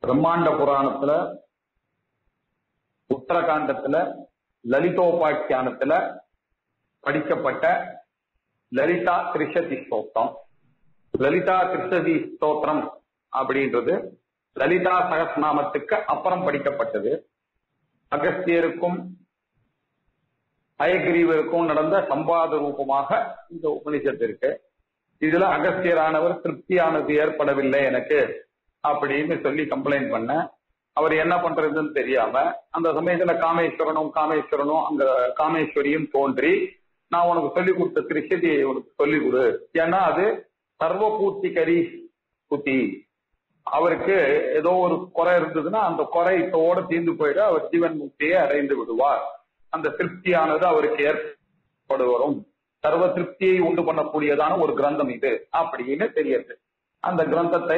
பிரம்மாண்ட புராணத்துல உத்தரகாண்டத்துல லலிதோபாக்கியானத்துல படிக்கப்பட்ட லலிதா திரிஷதி ஸ்தோத்திரம் லலிதா திரிஷதி ஸ்தோத்திரம் அப்படின்றது லலிதா சகஸ்நாமத்துக்கு அப்புறம் படிக்கப்பட்டது அகஸ்தியருக்கும் அயகிரீவருக்கும் நடந்த சம்பாத ரூபமாக இந்த உபனிஷத்து இருக்கு இதுல அகஸ்தியரானவர் திருப்தியானது ஏற்படவில்லை எனக்கு அப்படின்னு சொல்லி கம்ப்ளைண்ட் பண்ண அவர் என்ன பண்றதுன்னு தெரியாம அந்த சமயத்துல காமேஸ்வரனும் காமேஸ்வரனும் அங்க காமேஸ்வரியும் தோன்றி நான் உனக்கு சொல்லி கொடுத்த திருஷதியை உனக்கு சொல்லி கொடு ஏன்னா அது சர்வ பூர்த்திகரி புத்தி அவருக்கு ஏதோ ஒரு குறை இருந்ததுன்னா அந்த குறை இப்போட தீர்ந்து போயிட அவர் ஜீவன் முக்தியை அடைந்து விடுவார் அந்த திருப்தியானது அவருக்கு ஏற்படு வரும் சர்வ திருப்தியை உண்டு பண்ணக்கூடியதான ஒரு கிரந்தம் இது அப்படின்னு தெரியுது அந்த கிரந்தத்தை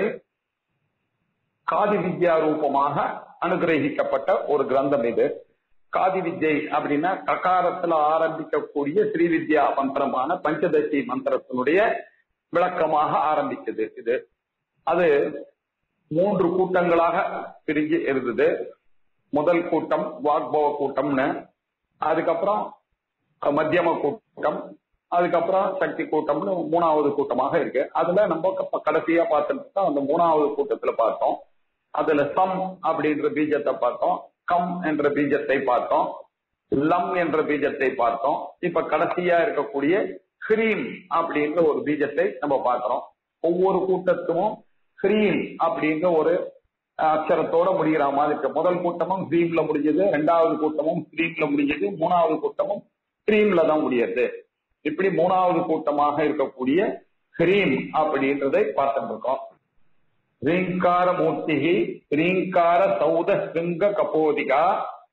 காதி வித்யா ரூபமாக அனுகிரகிக்கப்பட்ட ஒரு கிரந்தம் இது காதி வித்யை அப்படின்னா ககாரத்துல ஆரம்பிக்கக்கூடிய ஸ்ரீ வித்யா மந்திரமான பஞ்சதசி மந்திரத்தினுடைய விளக்கமாக ஆரம்பிச்சது இது அது மூன்று கூட்டங்களாக பிரிஞ்சு இருந்தது முதல் கூட்டம் வாக்பவ கூட்டம்னு அதுக்கப்புறம் மத்தியம கூட்டம் அதுக்கப்புறம் சக்தி கூட்டம்னு மூணாவது கூட்டமாக இருக்கு அதுல நம்ம க- கடைசியா பார்த்துட்டு அந்த மூணாவது கூட்டத்துல பார்த்தோம் அதுல சம் அப்படின்ற பீஜத்தை பார்த்தோம் கம் என்ற பீஜத்தை பார்த்தோம் லம் என்ற பீஜத்தை பார்த்தோம் இப்ப கடைசியா இருக்கக்கூடிய ஹ்ரீம் அப்படின்ற ஒரு பீஜத்தை நம்ம பார்க்கிறோம் ஒவ்வொரு கூட்டத்துக்கும் ஹ்ரீம் அப்படின்ற ஒரு அக்ஷரத்தோட முடிகிற மாதிரி இருக்கு முதல் கூட்டமும் ஹ்ரீம்ல முடிஞ்சது ரெண்டாவது கூட்டமும் ஹ்ரீம்ல முடிஞ்சது மூணாவது கூட்டமும் ஹ்ரீம்ல தான் முடியுது இப்படி மூணாவது கூட்டமாக இருக்கக்கூடிய ஹ்ரீம் அப்படின்றதை பார்த்துட்டு இருக்கோம் ரீங்கார மூர்த்திகி ரீங்கார சௌத சிங்க கபோதிகா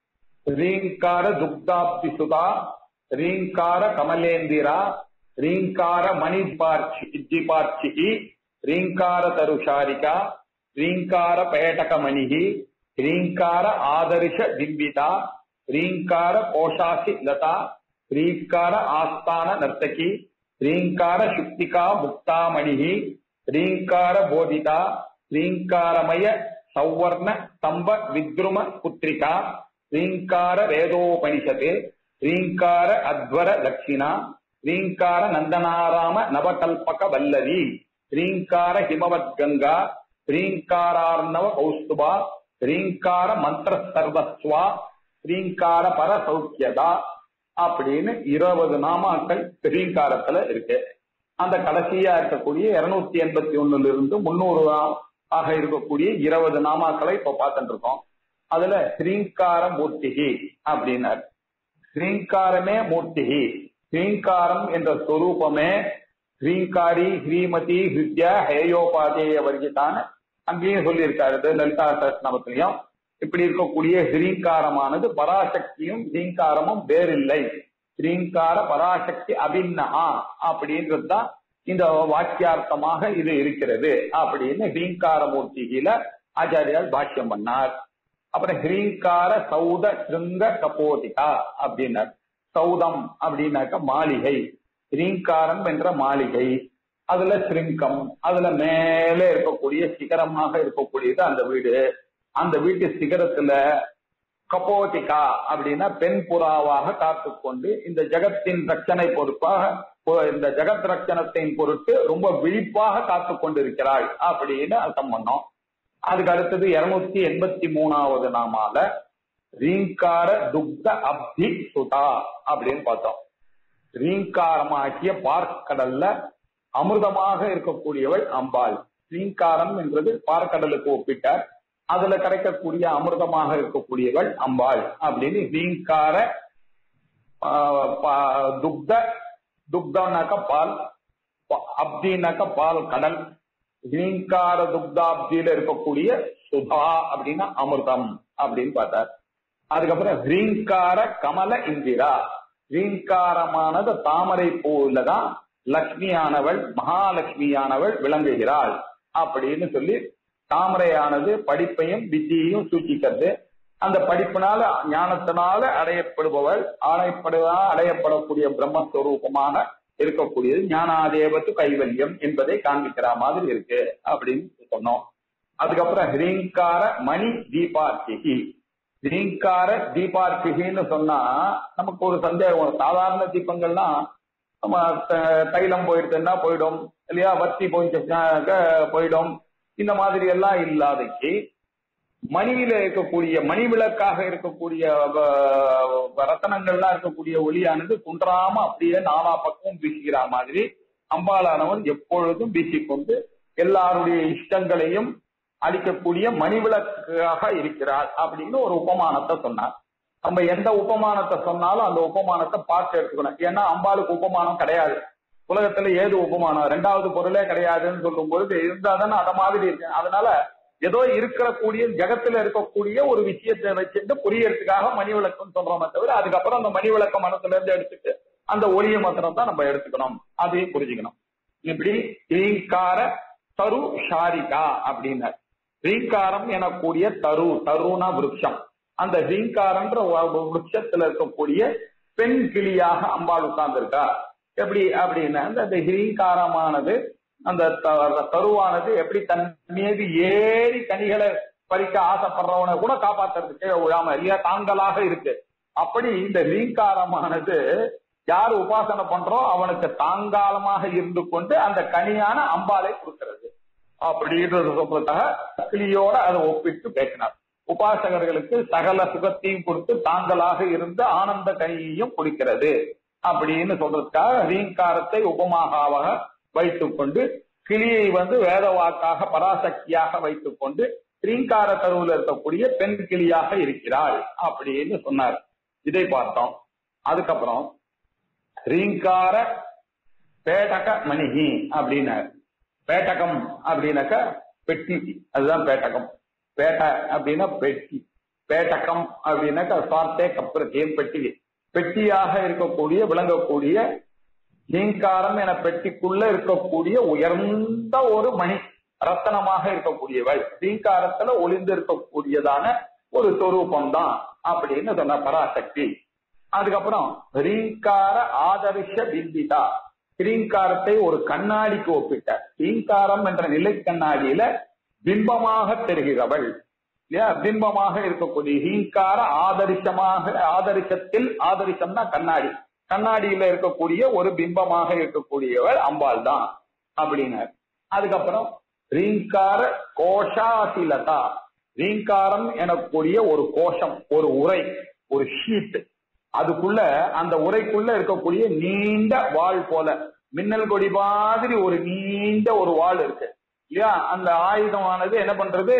ரீங்கார துக்தாப்தி சுதா ரீங்கார கமலேந்திரா ரீங்கார மணிபார்ச்சி பார்ச்சி ரீங்கார தருஷாரிகா ரீங்கார பேட்டக மணிகி ரீங்கார ஆதர்ஷ திம்பிதா ரீங்கார கோஷாசி லதா ரீங்கார ஆஸ்தான நர்த்தகி ரீங்கார சுக்திகா முக்தாமணிகி ரீங்கார போதிதா ரீங்காரமய சௌவர்ண ஸ்தம்ப வித்ரும புத்ரிகா ரீங்கார வேதோபனிஷத்து ரீங்கார அத்வர தட்சிணா ரீங்கார நந்தனாராம நவகல்பக வல்லவி ரீங்கார ஹிமவத் கங்கா ரீங்காரார்ணவ கௌஸ்துபா ரீங்கார மந்திர சர்வஸ்வா ரீங்கார பர சௌக்கியதா அப்படின்னு இருபது நாமாக்கள் ரீங்காரத்துல இருக்கு அந்த கடைசியா இருக்கக்கூடிய இருநூத்தி எண்பத்தி ஒண்ணுல இருந்து முன்னூறு ஆக இருக்கக்கூடிய இருபது நாமாக்களை இப்ப பார்த்துட்டு இருக்கோம் அதுல ஸ்ரீங்கார மூர்த்திகி அப்படின்னாரு ஸ்ரீங்காரமே மூர்த்திகி ஸ்ரீங்காரம் என்ற சொரூபமே ஸ்ரீங்காரி ஸ்ரீமதி ஹிருத்யா ஹேயோபாதேய வர்கிதான்னு அங்கேயும் சொல்லியிருக்காரு இது லலிதா சஹஸ்ரநாமத்திலையும் இப்படி இருக்கக்கூடிய ஸ்ரீங்காரமானது பராசக்தியும் ஸ்ரீங்காரமும் வேறில்லை ஸ்ரீங்கார பராசக்தி அபின்னஹா அப்படின்றது தான் இந்த வாக்கியார்த்தமாக இது இருக்கிறது அப்படின்னு ஹ்ரீங்கார மூர்த்தியில ஆச்சாரியால் பாஷ்யம் பண்ணார் அப்புறம் ஹ்ரீங்கார சௌத சிருங்க கபோதிகா அப்படின்னார் சௌதம் அப்படின்னாக்க மாளிகை ஹ்ரீங்காரம் என்ற மாளிகை அதுல சிருங்கம் அதுல மேலே இருக்கக்கூடிய சிகரமாக இருக்கக்கூடியது அந்த வீடு அந்த வீட்டு சிகரத்துல கபோதிகா அப்படின்னா பெண் புறாவாக காத்துக்கொண்டு இந்த ஜகத்தின் ரட்சணை பொறுப்பாக பொ- இந்த ஜகத் ரட்சணத்தின் பொருட்டு ரொம்ப விழிப்பாக காத்து கொண்டிருக்கிறாள் அப்படின்னு அர்த்தம் பண்ணோம் அதுக்கு அடுத்தது இருநூத்தி எண்பத்தி மூணாவது நாமால ரீங்கார துக்த அப்தி சுதா அப்படின்னு பார்த்தோம் ரீங்காரமாகிய பார்க்கடல்ல அமிர்தமாக இருக்கக்கூடியவள் அம்பாள் ரீங்காரம் என்றது பார்க்கடலுக்கு ஒப்பிட்டார் அதுல கிடைக்கக்கூடிய அமிர்தமாக இருக்கக்கூடியவள் அம்பாள் அப்படின்னு ரீங்கார ஆஹ், பா- துக்த துக்தம்னாக்க பால் ப- அப்தினாக்க பால் கடல் ரீங்கார துக்தாப்தியில இருக்கக்கூடிய சுதா அப்படின்னா அமிர்தம் அப்படின்னு பார்த்தார் அதுக்கப்புறம் ரீங்கார கமல இந்திரா ரீங்காரமானது தாமரை பூவில தான் லக்ஷ்மியானவள் மகாலட்சுமியானவள் விளங்குகிறாள் அப்படின்னு சொல்லி தாமரையானது படிப்பையும் வித்தியையும் சூச்சிக்கிறது அந்த படிப்பினால ஞானத்தினால அடையப்படுபவள் ஆடைப்படுவா அடையப்படக்கூடிய பிரம்மஸ்வரூபமாக இருக்கக்கூடியது ஞானாதேவத்து கைவல்யம் என்பதை காண்பிக்கிற மாதிரி இருக்கு அப்படின்னு சொன்னோம் அதுக்கப்புறம் ஹிரீங்கார மணி தீபார்த்திகி ஹிரீங்கார தீபார்த்திகின்னு சொன்னா நமக்கு ஒரு சந்தேகம் வரும். சாதாரண தீபங்கள்லாம் நம்ம த- தைலம் போயிடுச்சுன்னா போயிடும் இல்லையா வத்தி போயிடுச்சுனாக்க போயிடும் இந்த மாதிரி எல்லாம் இல்லாதைக்கு மணியில இருக்கக்கூடிய மணி விளக்காக இருக்கக்கூடிய வ- ரத்தனங்கள்லாம் இருக்கக்கூடிய ஒளியானது குன்றாம அப்படியே நாலா பக்கமும் வீசுகிற மாதிரி அம்பாளானவன் எப்பொழுதும் வீசிக்கொண்டு எல்லாருடைய இஷ்டங்களையும் அளிக்கக்கூடிய மணி விளக்காக இருக்கிறாள் அப்படின்னு ஒரு உபமானத்தை சொன்னார் நம்ம எந்த உபமானத்தை சொன்னாலும் அந்த உபமானத்தை பார்த்து எடுத்துக்கணும் ஏன்னா அம்பாளுக்கு உபமானம் கிடையாது உலகத்துல ஏது உபமானம் ரெண்டாவது பொருளே கிடையாதுன்னு சொல்லும் பொழுது இருந்தா தானே அத மாதிரி இருக்கு அதனால ஏதோ இருக்கக்கூடிய ஜகத்துல இருக்கக்கூடிய ஒரு விஷயத்தை வச்சுட்டு புரியறதுக்காக மணி விளக்குன்னு சொல்றோமே தவிர அதுக்கப்புறம் அந்த மணி விளக்க மனசுல இருந்து எடுத்துட்டு அந்த ஒளிய மாத்திரம் தான் நம்ம எடுத்துக்கணும் அதையும் புரிஞ்சுக்கணும் இப்படி ரீங்கார தரு ஷாரிகா அப்படின்னார் ரீங்காரம் எனக்கூடிய தரு தருனா விருட்சம் அந்த ரீங்காரன்ற வ- விருட்சத்துல இருக்கக்கூடிய பெண் கிளியாக அம்பாள் உட்கார்ந்திருக்கா எப்படி அப்படின்னா அந்த அந்த ஹிரீங்காரமானது அந்த த- தருவானது எப்படி தன் மீது ஏறி கனிகளை பறிக்க ஆசைப்படுறவனை கூட காப்பாத்துறதுக்கு விழாம இல்லையா தாங்களாக இருக்கு அப்படி இந்த ரீங்காரமானது யார் உபாசனை பண்றோம் அவனுக்கு தாங்காலமாக இருந்து கொண்டு அந்த கனியான அம்பாலை கொடுக்கிறது அப்படின்றது சொல்றதுக்காக கிளியோட அதை ஒப்பிட்டு பேசினார் உபாசகர்களுக்கு சகல சுகத்தையும் கொடுத்து தாங்களாக இருந்து ஆனந்த கனியையும் கொடுக்கிறது அப்படின்னு சொல்றதுக்காக ரீங்காரத்தை உபமாகாவாக வைத்துக் கொண்டு கிளியை வந்து வேத வாக்காக பராசக்தியாக வைத்துக் கொண்டு ரீங்கார தருவில் இருக்கக்கூடிய பெண் கிளியாக இருக்கிறாள் அப்படின்னு சொன்னார் இதை பார்த்தோம் அதுக்கப்புறம் ரீங்கார பேடக மணிகி அப்படின்னார் பேட்டகம் அப்படின்னாக்க பெட்டி அதுதான் பேட்டகம் பேட்ட அப்படின்னா பெட்டி பேட்டகம் அப்படின்னாக்க சார்த்தே கப்புறத்தையும் பெட்டி பெட்டியாக இருக்கக்கூடிய விளங்கக்கூடிய ஹீங்காரம் என பெட்டிக்குள்ள இருக்கக்கூடிய உயர்ந்த ஒரு மணி ரத்தனமாக இருக்கக்கூடியவள் ஹீங்காரத்துல ஒளிந்து இருக்கக்கூடியதான ஒரு சொரூபம் தான் அப்படின்னு சொன்ன பராசக்தி அதுக்கப்புறம் ரீங்கார ஆதர்ஷ பிந்திதா ரீங்காரத்தை ஒரு கண்ணாடிக்கு ஒப்பிட்ட ரீங்காரம் என்ற நிலை கண்ணாடியில பிம்பமாக தெரிகிறவள் இல்லையா பிம்பமாக இருக்கக்கூடிய ஹீங்கார ஆதரிசமாக ஆதரிசத்தில் ஆதரிசம்னா கண்ணாடி கண்ணாடியில இருக்கக்கூடிய ஒரு பிம்பமாக இருக்கக்கூடியவள் அம்பாள் தான் அப்படின்னார் அதுக்கப்புறம் ரீங்கார கோஷாசிலதா ரீங்காரம் எனக்கூடிய ஒரு கோஷம் ஒரு உரை ஒரு ஷீட் அதுக்குள்ள அந்த உரைக்குள்ள இருக்கக்கூடிய நீண்ட வாள் போல மின்னல் கொடி மாதிரி ஒரு நீண்ட ஒரு வாள் இருக்கு இல்லையா அந்த ஆயுதமானது என்ன பண்றது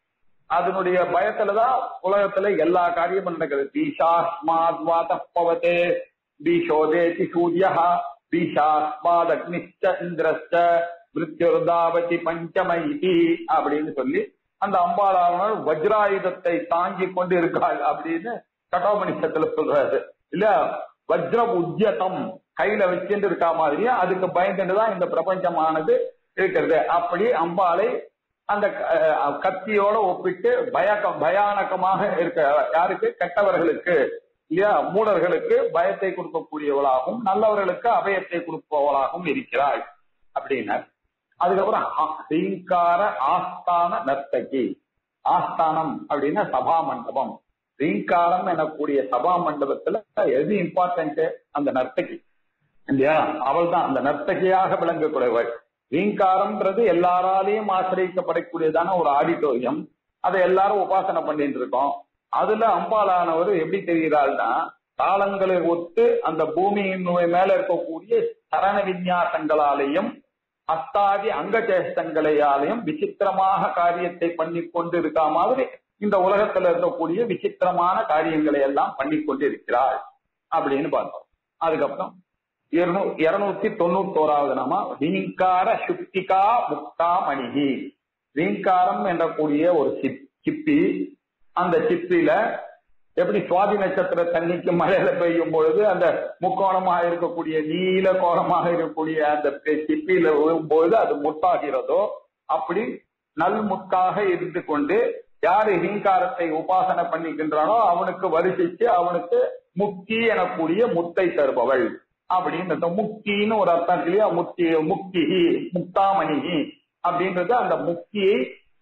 அதனுடைய பயத்துலதான் உலகத்துல எல்லா காரியமும் நடக்குது பீஷாஸ்மாத் வாதப்பவதே பீஷோதேதி சூரிய பீஷாஸ்மாத் அக்னிஷ்ட இந்திரஸ்ட மிருத்யுர்தாவதி பஞ்சமைதி அப்படின்னு சொல்லி அந்த அம்பாளானவர் வஜ்ராயுதத்தை தாங்கி கொண்டு இருக்காள் அப்படின்னு கட்டோபனிஷத்துல சொல்றாரு இல்ல வஜ்ரம் உத்தியதம் கையில வச்சுட்டு இருக்கா மாதிரியே அதுக்கு பயந்துட்டு தான் இந்த பிரபஞ்சமானது இருக்கிறது அப்படி அம்பாளை அந்த அஹ், கத்தியோட ஒப்பிட்டு பயக்க பயானகமாக இருக்க யாருக்கு கெட்டவர்களுக்கு இல்லையா மூடர்களுக்கு பயத்தை கொடுக்கக்கூடியவளாகவும் நல்லவர்களுக்கு அபயத்தை கொடுப்பவளாகவும் இருக்கிறாள் அப்படின்னார் அதுக்கப்புறம் ஆ- ரீங்கார ஆஸ்தான நர்த்தகி ஆஸ்தானம் அப்படின்னா சபா மண்டபம் ரீங்காரம் எனக்கூடிய சபா மண்டபத்துல எது இம்பார்ட்டன்ட் அந்த நர்த்தகி இல்லையா அவள் தான் அந்த நர்த்தகியாக விளங்கக்கூடியவள் ரீங்காரம்ன்றது எல்லாராலையும் ஆசிரியக்கப்படக்கூடியதான ஒரு ஆடிட்டோரியம் அதை எல்லாரும் உபாசனை பண்ணிட்டு இருக்கோம் அதுல அம்பாளானவர் எப்படி தெரிகிறாள்னா தாளங்களை ஒத்து அந்த பூமியின் மேல இருக்கக்கூடிய சரண விநியாசங்களாலேயும் அஸ்தாதி அங்க சேஷ்டங்களையாலையும் விசித்திரமாக காரியத்தை பண்ணி கொண்டு இருக்கா மாதிரி இந்த உலகத்துல இருக்கக்கூடிய விசித்திரமான காரியங்களை எல்லாம் பண்ணி கொண்டு இருக்கிறாள் அப்படின்னு பார்த்தோம் அதுக்கப்புறம் இருநூ- இருநூத்தி தொண்ணூத்தோராவது நாம ரீங்கார சுக்திகா முக்தா மணிகி ரீங்காரம் என்றக்கூடிய ஒரு சிப் சிப்பி அந்த சிப்பில எப்படி சுவாதி நட்சத்திர தண்ணிக்கு மழையில பெய்யும் பொழுது அந்த முக்கோணமாக இருக்கக்கூடிய நீல கோணமாக இருக்கக்கூடிய அந்த பெ- சிப்பியில விழும்பொழுது அது முத்தாகிறதோ அப்படி நல் முத்தாக இருந்து கொண்டு யாரு ஹிங்காரத்தை உபாசனை பண்ணிக்கின்றானோ அவனுக்கு வரிசைக்கு அவனுக்கு முக்தி எனக்கூடிய முத்தை தருபவள் அப்படின்றது முக்தின்னு ஒரு அர்த்தம் இருக்கு இல்லையா முக்தி முக்தி முக்தாமணி அப்படின்றது அந்த முக்தியை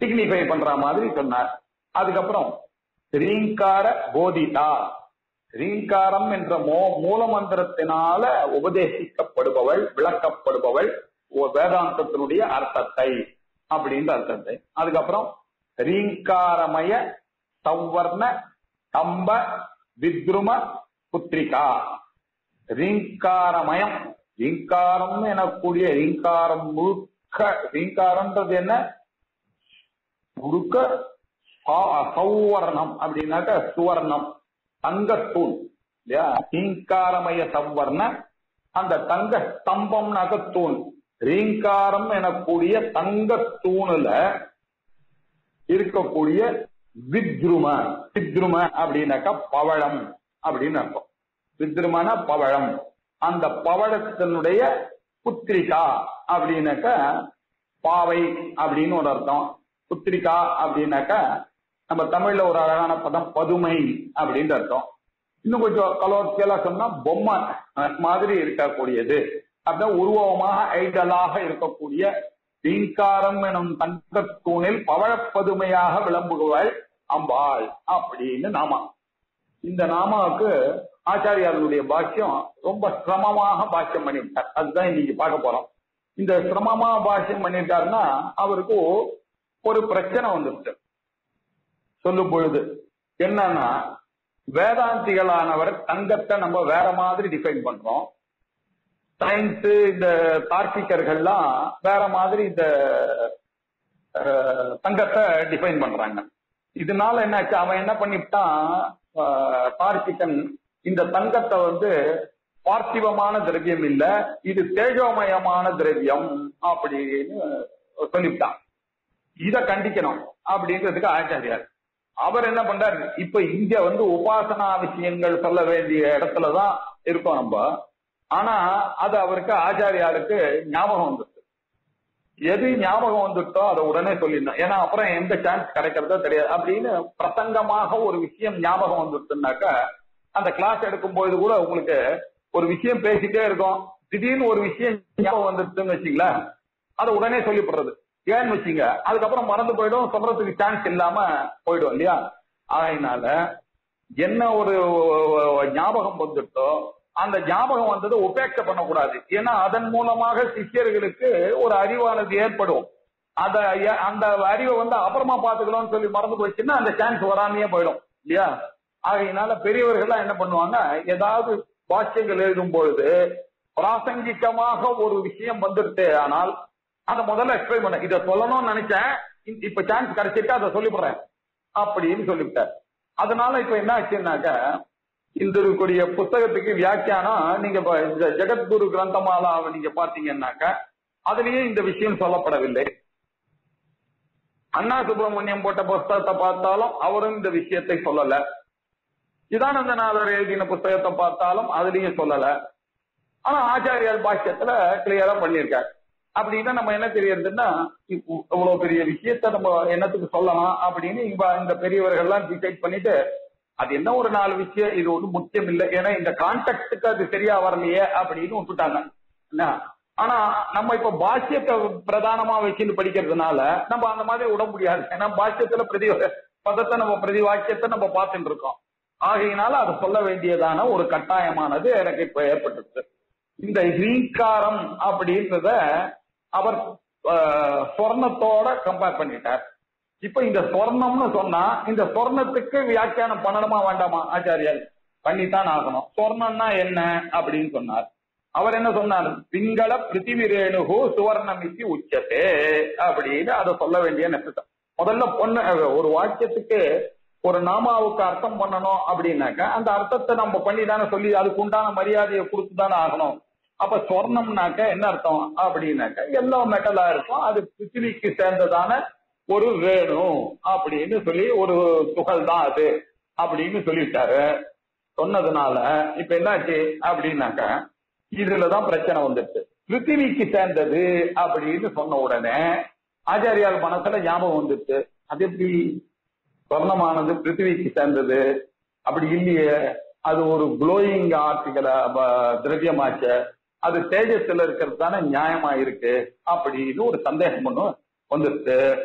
சிக்னிஃபை பண்ற மாதிரி சொன்னார் அதுக்கப்புறம் ரீங்கார போதிதா ரீங்காரம் என்ற மோ மூலமந்திரத்தினால உபதேசிக்கப்படுபவள் விளக்கப்படுபவள் ஒ- வேதாந்தத்தினுடைய அர்த்தத்தை அப்படின்ற அர்த்தத்தை அதுக்கப்புறம் ரீங்காரமய சவ்வர்ண கம்ப வித்ரும புத்திரிகா ரீங்காரமயம் ரீங்காரம் எனக்கூடிய ரீங்காரம் முழுக்க ரீங்காரம்ன்றது என்ன முழுக்க சா- சௌவர்ணம் அப்படின்னாக்க சுவர்ணம் தங்கத்தூண் இல்லையா ரீங்காரமய சவ்வர்ண அந்த தங்க ஸ்தம்பம்னாக்க தூண் ரீங்காரம் எனக்கூடிய தங்க தூணுல இருக்கக்கூடிய வித்ரும வித்ரும அப்படின்னாக்கா பவழம் அப்படின்னு அர்த்தம் வித்ருமன பவழம் அந்த பவழத்தினுடைய புத்திரிகா அப்படின்னாக்கா பாவை அப்படின்னு ஒரு அர்த்தம் புத்திரிகா அப்படின்னாக்கா நம்ம தமிழ்ல ஒரு அழகான பதம் பதுமை அப்படின்னு அர்த்தம் இன்னும் கொஞ்சம் கலோக்கியலா சொன்னா பொம்மை அஹ், மாதிரி இருக்கக்கூடியது அப்படின்னா உருவமாக ஐடலாக இருக்கக்கூடிய ரீங்காரம் எனும் தங்கத்தூணில் பவழப்பதுமையாக விளம்புபவள் அம்பாள் அப்படின்னு நாமா இந்த நாமாவுக்கு ஆச்சாரியார்களுடைய பாஷ்யம் ரொம்ப சிரமமாக பாஷ்யம் பண்ணிவிட்டார் அதுதான் இன்னைக்கு பார்க்க போறோம் இந்த சிரமமா பாஷ்யம் பண்ணிட்டாருன்னா அவருக்கு ஒரு பிரச்சனை வந்துருச்சு சொல்லும் பொழுது என்னன்னா வேதாந்திகளானவர் தங்கத்தை நம்ம வேற மாதிரி டிஃபைன் பண்றோம் சயின்ஸ் இந்த தார்க்கிகர்கள்லாம் வேற மாதிரி இந்த அஹ், தங்கத்தை டிஃபைன் பண்றாங்க இதனால என்னாச்சு அவன் என்ன பண்ணிவிட்டான் அஹ், தார்க்கிகன் இந்த தங்கத்தை வந்து பார்த்திவமான திரவியம் இல்ல இது தேஜோமயமான திரவியம் அப்படின்னு சொல்லிவிட்டான் இத கண்டிக்கணும் அப்படின்றதுக்கு ஆச்சாரியார் அவர் என்ன பண்றாரு இப்ப இங்க வந்து உபாசனா விஷயங்கள் சொல்ல வேண்டிய இடத்துலதான் இருக்கோம் நம்ம ஆனா அது அவருக்கு ஆச்சாரியாருக்கு ஞாபகம் வந்துருச்சு எது ஞாபகம் வந்துட்டோ அதை உடனே சொல்லிடணும் ஏன்னா அப்புறம் எந்த சான்ஸ் கிடைக்கிறதோ தெரியாது அப்படின்னு பிரசங்கமாக ஒரு விஷயம் ஞாபகம் வந்துருச்சுனாக்கா அந்த கிளாஸ் எடுக்கும் பொழுது கூட உங்களுக்கு ஒரு விஷயம் பேசிட்டே இருக்கும் திடீர்னு ஒரு விஷயம் ஞாபகம் வந்துருச்சுன்னு வச்சுங்களேன் அதை உடனே சொல்லிப்படுறது ஏன்னு வச்சுங்க அதுக்கப்புறம் மறந்து போயிடும் சொல்றதுக்கு சான்ஸ் இல்லாம போயிடும் இல்லையா அதனால என்ன ஒரு ஞாபகம் வந்துட்டோ அந்த ஞாபகம் வந்ததை உபேட்சை பண்ணக்கூடாது ஏன்னா அதன் மூலமாக சிஷ்யர்களுக்கு ஒரு அறிவானது ஏற்படும் அத எ- அந்த அறிவை வந்து அப்புறமா பாத்துக்கலாம்னு சொல்லி மறந்து போச்சுன்னா அந்த சான்ஸ் வராமையே போயிடும் இல்லையா ஆகையினால பெரியவர்கள்லாம் என்ன பண்ணுவாங்க ஏதாவது வாக்கியங்கள் எழுதும் பொழுது பிராசங்கிகமாக ஒரு விஷயம் வந்துருச்சு ஆனால் அதை முதல்ல எக்ஸ்பிளைன் பண்ண இதை சொல்லணும்னு நினைச்சேன் இ- இப்ப சான்ஸ் கிடைச்சிட்டு அதை சொல்லிவிடுறேன் அப்படின்னு சொல்லிவிட்டார் அதனால இப்ப என்ன ஆச்சுன்னாக்க இந்த இருக்கக்கூடிய புத்தகத்துக்கு வியாக்கியானம் நீங்க இப்ப இந்த ஜெகத்குரு கிரந்தமாலாவை நீங்க பாத்தீங்கன்னாக்க அதுலயே இந்த விஷயம் சொல்லப்படவில்லை அண்ணா சுப்பிரமணியம் போட்ட புஸ்தகத்தை பார்த்தாலும் அவரும் இந்த விஷயத்தை சொல்லல சிதானந்தநாதர் எழுதின புஸ்தகத்தை பார்த்தாலும் அதுலயும் சொல்லல ஆனா ஆச்சாரியார் பாஷ்யத்துல கிளியரா பண்ணியிருக்காரு அப்படின்னா நம்ம என்ன தெரியறதுன்னா இப்போ இவ்வளவு பெரிய விஷயத்த நம்ம என்னத்துக்கு சொல்லலாம் அப்படின்னு இவ இந்த பெரியவர்கள்லாம் டிசைட் பண்ணிட்டு அது என்ன ஒரு நாலு விஷயம் இது ஒண்ணும் முக்கியம் இல்லை ஏன்னா இந்த கான்டெக்ட்டுக்கு அது சரியா வரலையே அப்படின்னு விட்டுட்டாங்க என்ன ஆனா நம்ம இப்ப பாஷ்யத்தை பிரதானமா வச்சுன்னு படிக்கிறதுனால நம்ம அந்த மாதிரி விட முடியாது ஏன்னா பாஷ்யத்துல பிரதி பதத்தை நம்ம பிரதி வாக்கியத்தை நம்ம பார்த்துட்டு இருக்கோம் ஆகையினால அது சொல்ல வேண்டியதான ஒரு கட்டாயமானது எனக்கு இப்ப ஏற்பட்டுச்சு இந்த ஹீங்காரம் அப்படின்றத அவர் அஹ், சொர்ணத்தோட கம்பேர் பண்ணிட்டார் இப்ப இந்த சொர்ணம்னு சொன்னா இந்த சொர்ணத்துக்கு வியாக்கியானம் பண்ணணுமா வேண்டாமா ஆச்சாரியர் பண்ணித்தான் ஆகணும் சொர்ணம்னா என்ன அப்படின்னு சொன்னார் அவர் என்ன சொன்னார் பிங்கள பிருத்திவி ரேணுகு சுவர்ணமிக்கு உச்சத்தே அப்படின்னு அதை சொல்ல வேண்டிய நெசசம் முதல்ல பொண்ணு ஒரு வாக்கியத்துக்கு ஒரு நாமாவுக்கு அர்த்தம் பண்ணணும் அப்படின்னாக்க அந்த அர்த்தத்தை நம்ம பண்ணி தானே சொல்லி அதுக்கு உண்டான மரியாதையை கொடுத்து தானே ஆகணும் அப்ப சொர்ணம்னாக்க என்ன அர்த்தம் அப்படின்னாக்க எல்லோ மெட்டலா இருக்கும் அது பிருத்திவிக்கு சேர்ந்ததான ஒரு வேணு அப்படின்னு சொல்லி ஒரு துகள் தான் அது அப்படின்னு சொல்லிட்டாரு சொன்னதுனால இப்ப என்னாச்சு அப்படின்னாக்க இதுலதான் பிரச்சனை வந்துருச்சு பிருத்திவிக்கு சேர்ந்தது அப்படின்னு சொன்ன உடனே ஆச்சாரியார் மனசுல ஞாபகம் வந்துருச்சு அது எப்படி சொர்ணமானது பிருத்திவிக்கு சேர்ந்தது அப்படி இல்லையே அது ஒரு குளோயிங் ஆர்டிகல திரவியமாச்ச அது தேஜஸ்ல இருக்கிறது தானே நியாயமா இருக்கு அப்படின்னு ஒரு சந்தேகம் ஒண்ணு வந்துருச்சு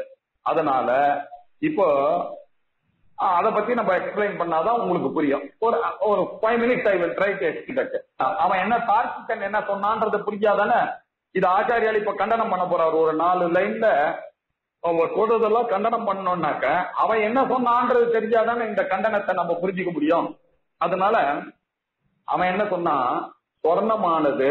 அதனால இப்போ அதை பத்தி நம்ம எக்ஸ்பிளைன் பண்ணாதான் உங்களுக்கு புரியும் ஒரு ஒரு five minutes I will try to explain அவன் என்ன தார்க்கிகன் என்ன சொன்னான்றது புரியாதானே இது ஆச்சாரியால் இப்ப கண்டனம் பண்ண போறாரு ஒரு நாலு லைன்ல அவன் சொல்றதெல்லாம் கண்டனம் பண்ணோம்னாக்க அவன் என்ன சொன்னான்றது தெரிஞ்சாதானே இந்த கண்டனத்தை நம்ம புரிஞ்சுக்க முடியும் அதனால அவன் என்ன சொன்னா சொர்ணமானது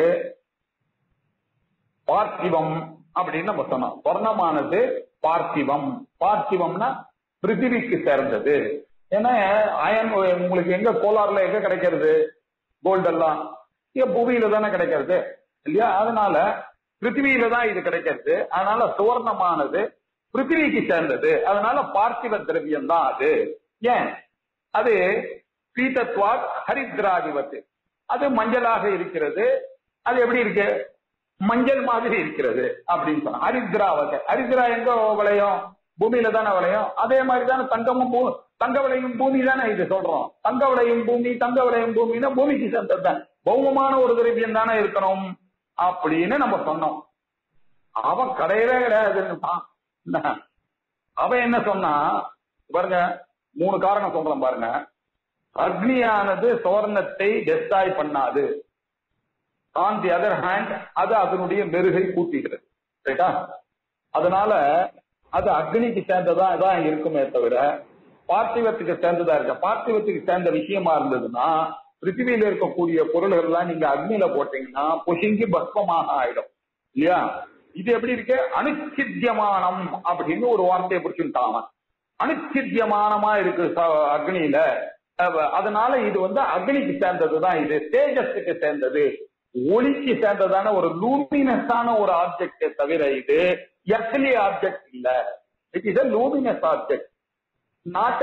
பார்த்திவம் அப்படின்னு நம்ம சொன்னோம் சொர்ணமானது பார்த்திவம் பார்த்திவம்னா பிருத்திவிக்கு சேர்ந்தது ஏன்னா அயன் உங்களுக்கு எங்க கோலார்ல எங்க கிடைக்கிறது கோல்டு எல்லாம் இங்க புவியில தானே கிடைக்கிறது இல்லையா அதனால பிருத்திவியில தான் இது கிடைக்கிறது அதனால சுவர்ணமானது பிருத்திவிக்கு சேர்ந்தது அதனால பார்த்திவ திரவியம் தான் அது ஏன் அது பீதத்வாத் ஹரித்ராதிபத்து அது மஞ்சளாக இருக்கிறது அது எப்படி இருக்கு மஞ்சள் மாதிரி இருக்கிறது அப்படின்னு சொன்னா ஹரித்ரா வகை ஹரித்ரா எங்க விளையும் பூமியில தானே விளையும் அதே மாதிரி தானே தங்கமும் பூ தங்க விளையும் பூமி தானே இது சொல்றோம் தங்க விளையும் பூமி தங்க விளையும் பூமின்னா பூமிக்கு சேர்ந்தது தான் பௌமமான ஒரு திரவியம் தானே இருக்கணும் அப்படின்னு நம்ம சொன்னோம் அவன் கிடையவே கிடையாதுன்னு அவன் என்ன சொன்னா பாருங்க மூணு காரணம் சொல்றேன் பாருங்க அக்னியானது சோர்ணத்தை டெஸ்டாய் பண்ணாது ஆன் தி அதர் ஹேண்ட் அது அதனுடைய மெருகை கூட்டிகிறது ரைட்டா அதனால அது அக்னிக்கு சேர்ந்ததா தான் இருக்குமே தவிர பார்த்திவத்துக்கு சேர்ந்ததா இருக்க பார்த்திவத்துக்கு சேர்ந்த விஷயமா இருந்ததுன்னா பிருத்திவியில இருக்கக்கூடிய பொருள்கள் எல்லாம் நீங்க அக்னியில போட்டீங்கன்னா பொசுங்கி பஸ்மமாக ஆயிடும் இல்லையா இது எப்படி இருக்கு அனுச்சித்தியமானம் அப்படின்னு ஒரு வார்த்தையை பிடிச்சுட்டான் அனுச்சித்தியமானமா இருக்கு அக்னியில அதனால இது வந்து அக்னிக்கு சேர்ந்ததுதான் இது தேஜஸுக்கு சேர்ந்தது ஒளிக்கு சேர்ந்ததான ஒரு லூமினஸான ஒரு ஆப்ஜெக்ட் தவிர இது எர்த்லி ஆப்ஜெக்ட் இல்ல it is a luminous object not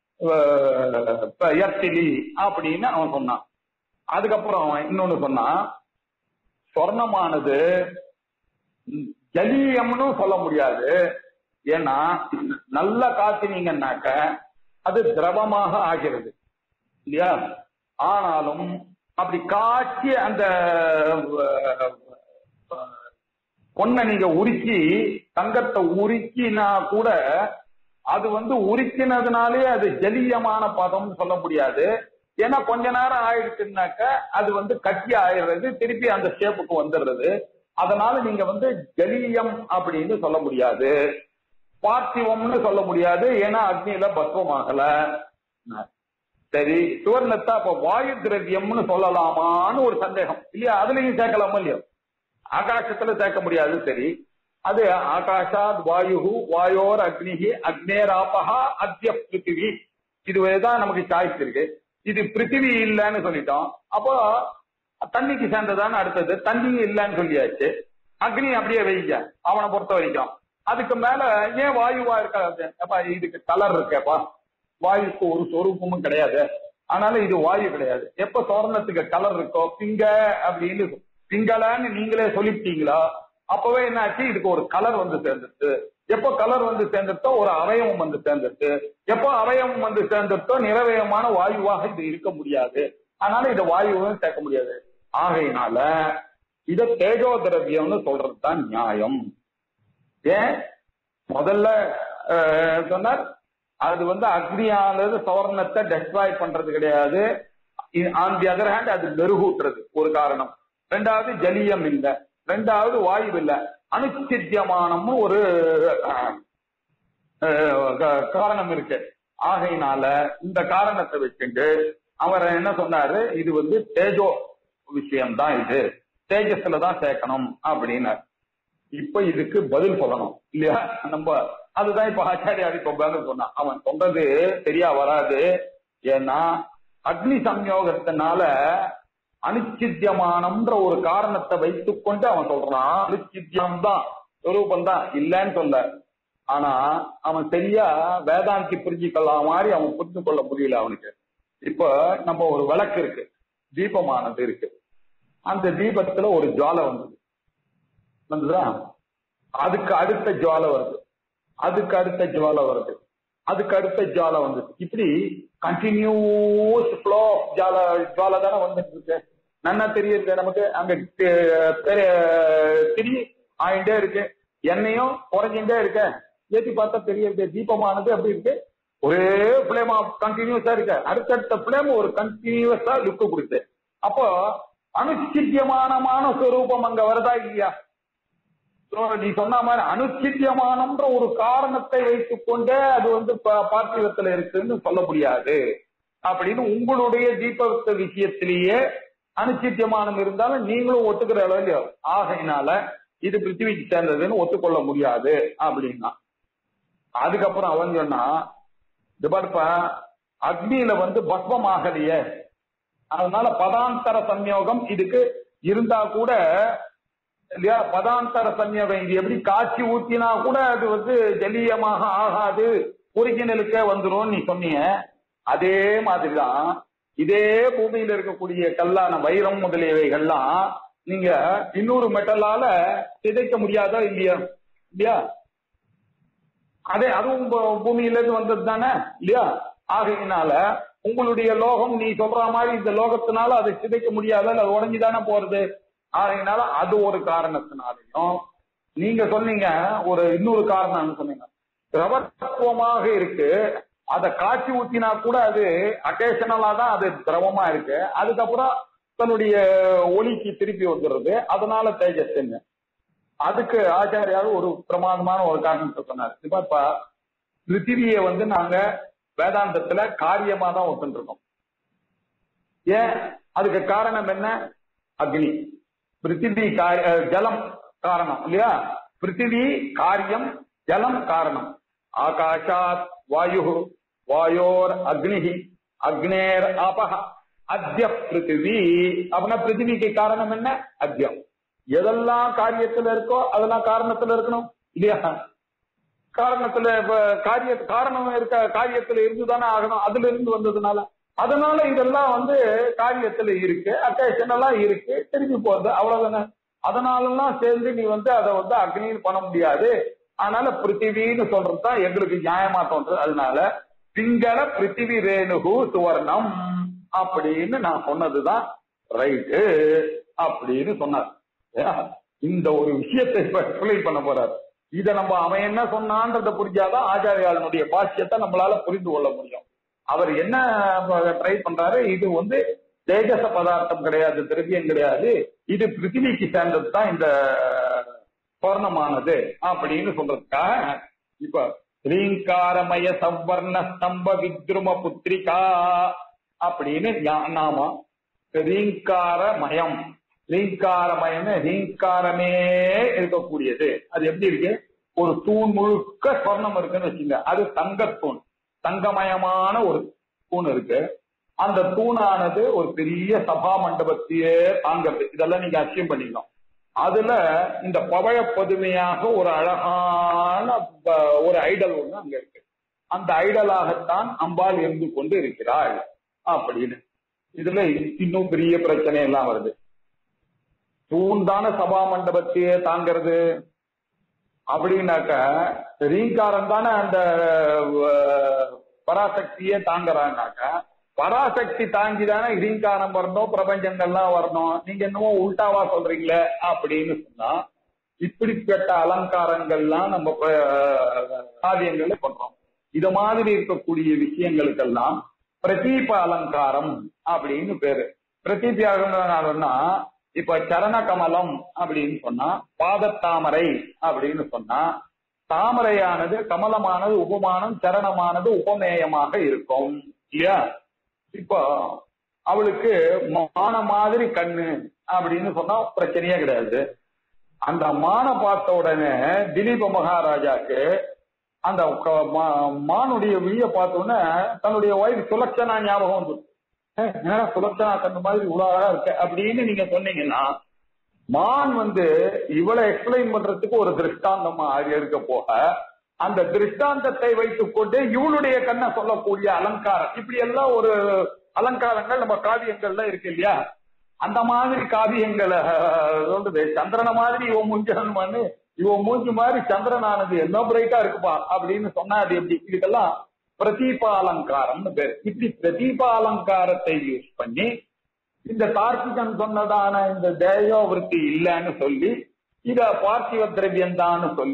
earthly அப்படின்னு அவன் சொன்னான் அதுக்கப்புறம் அவன் இன்னொன்னு சொன்னான் சொர்ணமானது ஜலீயம்னு சொல்ல முடியாது ஏன்னா நல்லா காத்தினீங்கன்னாக்க அது திரவமாக ஆகிறது இல்லையா ஆனாலும் அப்படி காய்ச்சி அந்த பொண்ணை நீங்க உருக்கி தங்கத்தை உருக்கினா கூட அது வந்து உருக்கினதுனாலே அது ஜலியமான பதம் சொல்ல முடியாது ஏன்னா கொஞ்ச நேரம் ஆயிடுச்சுனாக்க அது வந்து கட்டி ஆயிடுறது திருப்பி அந்த ஷேப்புக்கு வந்துடுறது அதனால நீங்க வந்து ஜலியம் அப்படின்னு சொல்ல முடியாது பார்த்திவம்னு சொல்ல முடியாது ஏன்னா அக்னியில பஸ்வமாகல சரி சுவர்ணத்தை அப்ப வாயு திரவியம்னு சொல்லலாமான்னு ஒரு சந்தேகம் இல்லையா அதுலயும் சேர்க்கலாமா இல்லையா ஆகாசத்துல சேர்க்க முடியாது சரி அது ஆகாஷாத் வாயு வாயோர் அக்னிகி அக்னேராபகா அத்திய பிருத்திவி இதுதான் நமக்கு சாய்ஸ் இருக்கு இது பிருத்திவி இல்லைன்னு சொல்லிட்டோம் அப்போ தண்ணிக்கு சேர்ந்ததான்னு அடுத்தது தண்ணி இல்லைன்னு சொல்லியாச்சு அக்னி அப்படியே வைங்க அவனை பொறுத்த வரைக்கும் அதுக்கு மேல ஏன் வாயுவா இருக்காது அப்பா இதுக்கு கலர் இருக்கேப்பா வாயுக்கு ஒரு சொரூபமும் கிடையாது ஆனால இது வாயு கிடையாது எப்ப சோரணத்துக்கு கலர் இருக்கோ பிங்க அப்படின்னு பிங்களான்னு நீங்களே சொல்லிட்டீங்களா அப்பவே என்னாச்சு இதுக்கு ஒரு கலர் வந்து சேர்ந்துட்டு எப்போ கலர் வந்து சேர்ந்துட்டோ ஒரு அவயவம் வந்து சேர்ந்துட்டு எப்போ அவயவம் வந்து சேர்ந்துட்டோ நிறவயமான வாயுவாக இது இருக்க முடியாது அதனால இதை வாயுவும் சேர்க்க முடியாது ஆகையினால இத தேஜோ திரவியம்னு சொல்றது தான் நியாயம் ஏன் முதல்ல சொன்னார் அது வந்து அக்னியானது சவர்ணத்தை டெஸ்ட்ராய் பண்றது கிடையாது ஆன் தி அதர் ஹேண்ட் அது மெருகூட்டுறது ஒரு காரணம் ரெண்டாவது ஜலியம் இல்ல ரெண்டாவது வாயு இல்ல அனுச்சித்தியமானமும் ஒரு காரணம் இருக்கு ஆகையினால இந்த காரணத்தை வச்சுட்டு அவர் என்ன சொன்னாரு இது வந்து தேஜோ விஷயம்தான் இது தேஜஸ்ல தான் சேர்க்கணும் அப்படின்னாரு இப்ப இதுக்கு பதில் சொல்லணும் இல்லையா நம்ம அதுதான் இப்ப ஆச்சாரியாரி இப்ப பதில் சொன்னான் அவன் சொல்றது சரியா வராது ஏன்னா அக்னி சம்யோகத்தினால அனுச்சித்தியமானம்ன்ற ஒரு காரணத்தை வைத்துக் கொண்டு அவன் சொல்றான் அனுச்சித்தியம் தான் சொரூபம் தான் இல்லைன்னு சொல்ல ஆனா அவன் சரியா வேதாந்தி புரிஞ்சுக்கலாம் மாதிரி அவன் புரிந்து கொள்ள முடியல அவனுக்கு இப்ப நம்ம ஒரு விளக்கு இருக்கு தீபமானது இருக்கு அந்த தீபத்துல ஒரு ஜுவாலை வந்தது வந்துதா அதுக்கு அடுத்த ஜுவாலை வருது அதுக்கு அடுத்த ஜுவாலை வருது அதுக்கு அடுத்த ஜுவாலை வந்தது இப்படி கண்டினியூஸ் ஃப்ளோ ஜால ஜுவாலை தானே வந்துட்டு இருக்கு நல்லா தெரியுது நமக்கு அங்க திரி ஆயிட்டே இருக்கு எண்ணெயும் குறைஞ்சுட்டே இருக்க ஏத்தி பார்த்தா தெரியுது தீபமானது அப்படி இருக்கு ஒரே பிளேம் கண்டினியூஸா இருக்கு அடுத்தடுத்த பிளேம் ஒரு கண்டினியூஸா லுக்கு கொடுத்து அப்போ அனுச்சித்தியமானமான ஸ்வரூபம் அங்க வருதா இல்லையா So, நீ சொன்ன மாதிரி அனுச்சித்தியமானம்ன்ற ஒரு காரணத்தை வைத்துக் கொண்டே அது வந்து பா- பார்த்திவத்துல இருக்குன்னு சொல்ல முடியாது அப்படின்னு உங்களுடைய தீபத்த விஷயத்திலேயே அனுச்சித்தியமானம் இருந்தாலும் நீங்களும் ஒத்துக்கிற அளவு ஆகையினால இது பிருத்திவிக்கு சேர்ந்ததுன்னு ஒத்துக்கொள்ள முடியாது அப்படின்னா அதுக்கப்புறம் அவன் சொன்னா இது பாருப்பா அக்னியில வந்து பஸ்மம் ஆகலையே அதனால பதாந்தர சம்யோகம் இதுக்கு இருந்தா கூட இல்லையா பதாந்தர சம்யோகம் இது எப்படி காட்சி ஊத்தினா கூட அது வந்து ஜலீயமாக ஆகாது ஒரிஜினலுக்கே வந்துரும் நீ சொன்னீங்க அதே மாதிரிதான் இதே பூமியில இருக்கக்கூடிய கல்லான வைரம் முதலியவைகள்லாம் நீங்க இன்னொரு மெட்டலால சிதைக்க முடியாதா இல்லையா இல்லையா அதே அதுவும் பூ- பூமியில இருந்து வந்தது தானே இல்லையா ஆகையினால உங்களுடைய லோகம் நீ சொல்ற மாதிரி இந்த லோகத்தினால அதை சிதைக்க முடியாத அது உடஞ்சுதானே போறது ஆகையினால அது ஒரு காரணத்தினாலையும் நீங்க சொன்னீங்க ஒரு இன்னொரு காரணம்னு சொன்னீங்க திரவத்துவமாக இருக்கு அதை காட்சி ஊத்தினா கூட அது அகேஷனலா தான் அது திரவமா இருக்கு அதுக்கப்புறம் தன்னுடைய ஒளிக்கு திருப்பி வந்துடுறது அதனால தேஜஸ் அதுக்கு ஆச்சாரியார் ஒரு பிரமாதமான ஒரு காரணத்தை சொன்னார் இப்ப பிருத்திவியை வந்து நாங்க வேதாந்தத்துல காரியமா தான் ஒத்துருக்கோம் ஏன் அதுக்கு காரணம் என்ன அக்னி பிருத்திவி காரி- அஹ் ஜலம் காரணம் இல்லையா பிருத்திவி காரியம் ஜலம் காரணம் ஆகாஷாத் வாயு வாயோர் அக்னி அக்னேர் ஆபஹ அத்ய பிருத்திவி அப்படின்னா பிருத்திவிக்கு காரணம் என்ன அத்யம் எதெல்லாம் காரியத்துல இருக்கோ அதெல்லாம் காரணத்துல இருக்கணும் இல்லையா காரணத்துல இப்ப காரிய காரணம் இருக்க காரியத்துல இருந்துதானே ஆகணும் அதுல இருந்து வந்ததுனால அதனால இதெல்லாம் வந்து காரியத்துல இருக்கு அக்கேஷனெல்லாம் இருக்கு திரும்பி போறது அவ்வளவுதானே அதனாலலாம் சேர்ந்து நீ வந்து அதை வந்து அக்னின்னு பண்ண முடியாது அதனால பிருத்திவின்னு சொல்றது தான் எங்களுக்கு நியாயமா தோன்றது அதனால பிங்கள பிருத்திவி ரேணுகு சுவர்ணம் அப்படின்னு நான் சொன்னதுதான் ரைட்டு அப்படின்னு சொன்னார் ஏன்? இந்த ஒரு விஷயத்தை இப்ப எக்ஸ்பிளைன் பண்ண போறாரு இத நம்ம அவன் என்ன சொன்னான்றத புரிஞ்சாதான் ஆச்சாரியாளனுடைய பாஷ்யத்தை நம்மளால புரிந்து கொள்ள முடியும் அவர் என்ன ட்ரை பண்றாரு இது வந்து தேஜச பதார்த்தம் கிடையாது திரவியம் கிடையாது இது பிருத்திவிக்கு சேர்ந்தது தான் இந்த ஸ்வர்ணமானது அப்படின்னு சொல்றதுக்காக இப்ப ஸ்ரீங்காரமய சவ்வர்ண ஸ்தம்ப வித்ரும புத்திரிகா அப்படின்னு ஞா- நாம ரீங்காரமயம் ரீங்காரமயம்னு ரீங்காரமே இருக்கக்கூடியது அது எப்படி இருக்கு ஒரு தூண் முழுக்க ஸ்வர்ணம் இருக்குன்னு வச்சுங்க அது தங்கத்தூண் தங்கமயமான ஒரு தூண் இருக்கு அந்த தூணானது ஒரு பெரிய சபா மண்டபத்தையே தாங்கிறது இதெல்லாம் நீங்க அச்சியம் பண்ணிக்கணும் அதுல இந்த பவழ பதுமையாக ஒரு அழகான ப- ஒரு ஐடல் ஒண்ணு அங்க இருக்கு அந்த ஐடலாகத்தான் அம்பாள் இருந்து கொண்டு இருக்கிறாள் அப்படின்னு இதுல இன்னும் பெரிய பிரச்சனை எல்லாம் வருது தூண்டான சபா மண்டபத்தையே தாங்கிறது அப்படின்னாக்க ரீங்காரம் தானே அந்த அஹ், பராசக்தியே தாங்குறான்னாக்க பராசக்தி தாங்கி தானே ரீங்காரம் வரணும் பிரபஞ்சங்கள்லாம் வரணும் நீங்க என்னமோ உல்டாவா சொல்றீங்களே அப்படின்னு சொன்னா இப்படிப்பட்ட அலங்காரங்கள்லாம் நம்ம அஹ், காவியங்கள்ல பண்றோம் இது மாதிரி இருக்கக்கூடிய விஷயங்களுக்கெல்லாம் பிரதீப அலங்காரம் அப்படின்னு பேரு பிரதீப அலங்காரம்னா இப்ப சரண கமலம் அப்படின்னு சொன்னா பாதத்தாமரை அப்படின்னு சொன்னா தாமரையானது கமலமானது உபமானம் சரணமானது உபமேயமாக இருக்கும் இல்லையா இப்போ அவளுக்கு மான மாதிரி கண்ணு அப்படின்னு சொன்னா பிரச்சனையே கிடையாது அந்த மான பார்த்த உடனே திலீப மகாராஜாக்கு அந்த க- மா- மானுடைய விழிய பார்த்த உடனே தன்னுடைய ஒய்ஃப் சுலட்சணா ஞாபகம் வந்து என்னடா சுலட்சணா கண்ணு மாதிரி உலகா இருக்கு அப்படின்னு நீங்க சொன்னீங்கன்னா மான் வந்து இவளை எக்ஸ்பிளைன் பண்றதுக்கு ஒரு திருஷ்டாந்தமா இருக்க போக அந்த திருஷ்டாந்தத்தை வைத்துக் கொண்டு இவளுடைய கண்ணை சொல்லக்கூடிய அலங்காரம் இப்படி எல்லாம் ஒரு அலங்காரங்கள் நம்ம காவியங்கள்ல இருக்கு இல்லையா அந்த மாதிரி காவியங்களை அஹ், சொல்றது சந்திரனை மாதிரி இவன் மூஞ்சன்னு இவன் மூஞ்சி மாதிரி சந்திரனானது என்ன பிரைட்டா இருக்குப்பா அப்படின்னு சொன்னா அது எப்படி இதுக்கெல்லாம் பிரதீப அலங்காரம்னு பேர் இப்படி பிரதீப அலங்காரத்தை யூஸ் பண்ணி இந்த கார்த்திகன் சொன்னதான இந்த தேயோ விருத்தி இல்லைன்னு சொல்லி இத பார்த்திவ திரவியம் சொல்லி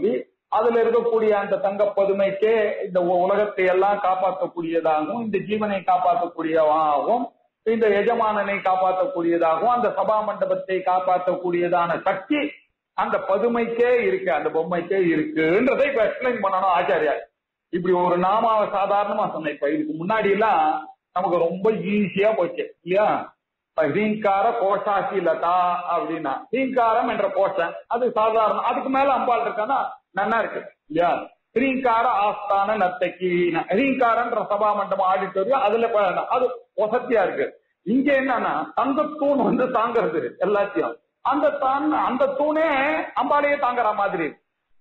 அதுல இருக்கக்கூடிய அந்த தங்க பதுமைக்கே இந்த உ- உலகத்தை எல்லாம் காப்பாற்றக்கூடியதாகவும் இந்த ஜீவனை காப்பாற்றக்கூடியதாகவும் இந்த எஜமானனை காப்பாற்றக்கூடியதாகவும் அந்த சபா மண்டபத்தை காப்பாற்றக்கூடியதான சக்தி அந்த பதுமைக்கே இருக்கு அந்த பொம்மைக்கே இருக்குன்றதை இப்ப எக்ஸ்பிளைன் பண்ணணும் ஆச்சாரியா இப்படி ஒரு நாமாவை சாதாரணமா சொன்னேன் இப்ப இதுக்கு முன்னாடி எல்லாம் நமக்கு ரொம்ப ஈஸியா போச்சு இல்லையா இப்ப ஹீங்கார கோஷாசி லதா அப்படின்னா ஹீங்காரம் என்ற கோஷம் அது சாதாரண அதுக்கு மேல அம்பாள் இருக்கான்னா நன்னா இருக்கு இல்லையா ஹீங்கார ஆஸ்தான நர்த்தகி ஹீங்காரன்ற சபா மண்டபம் ஆடிட்டோரியம் அதுல ப- அது வசதியா இருக்கு இங்க என்னன்னா தங்க தூண் வந்து தாங்கிறது எல்லாத்தையும் அந்த தான் அந்த தூணே அம்பாளையே தாங்குற மாதிரி இருக்கு.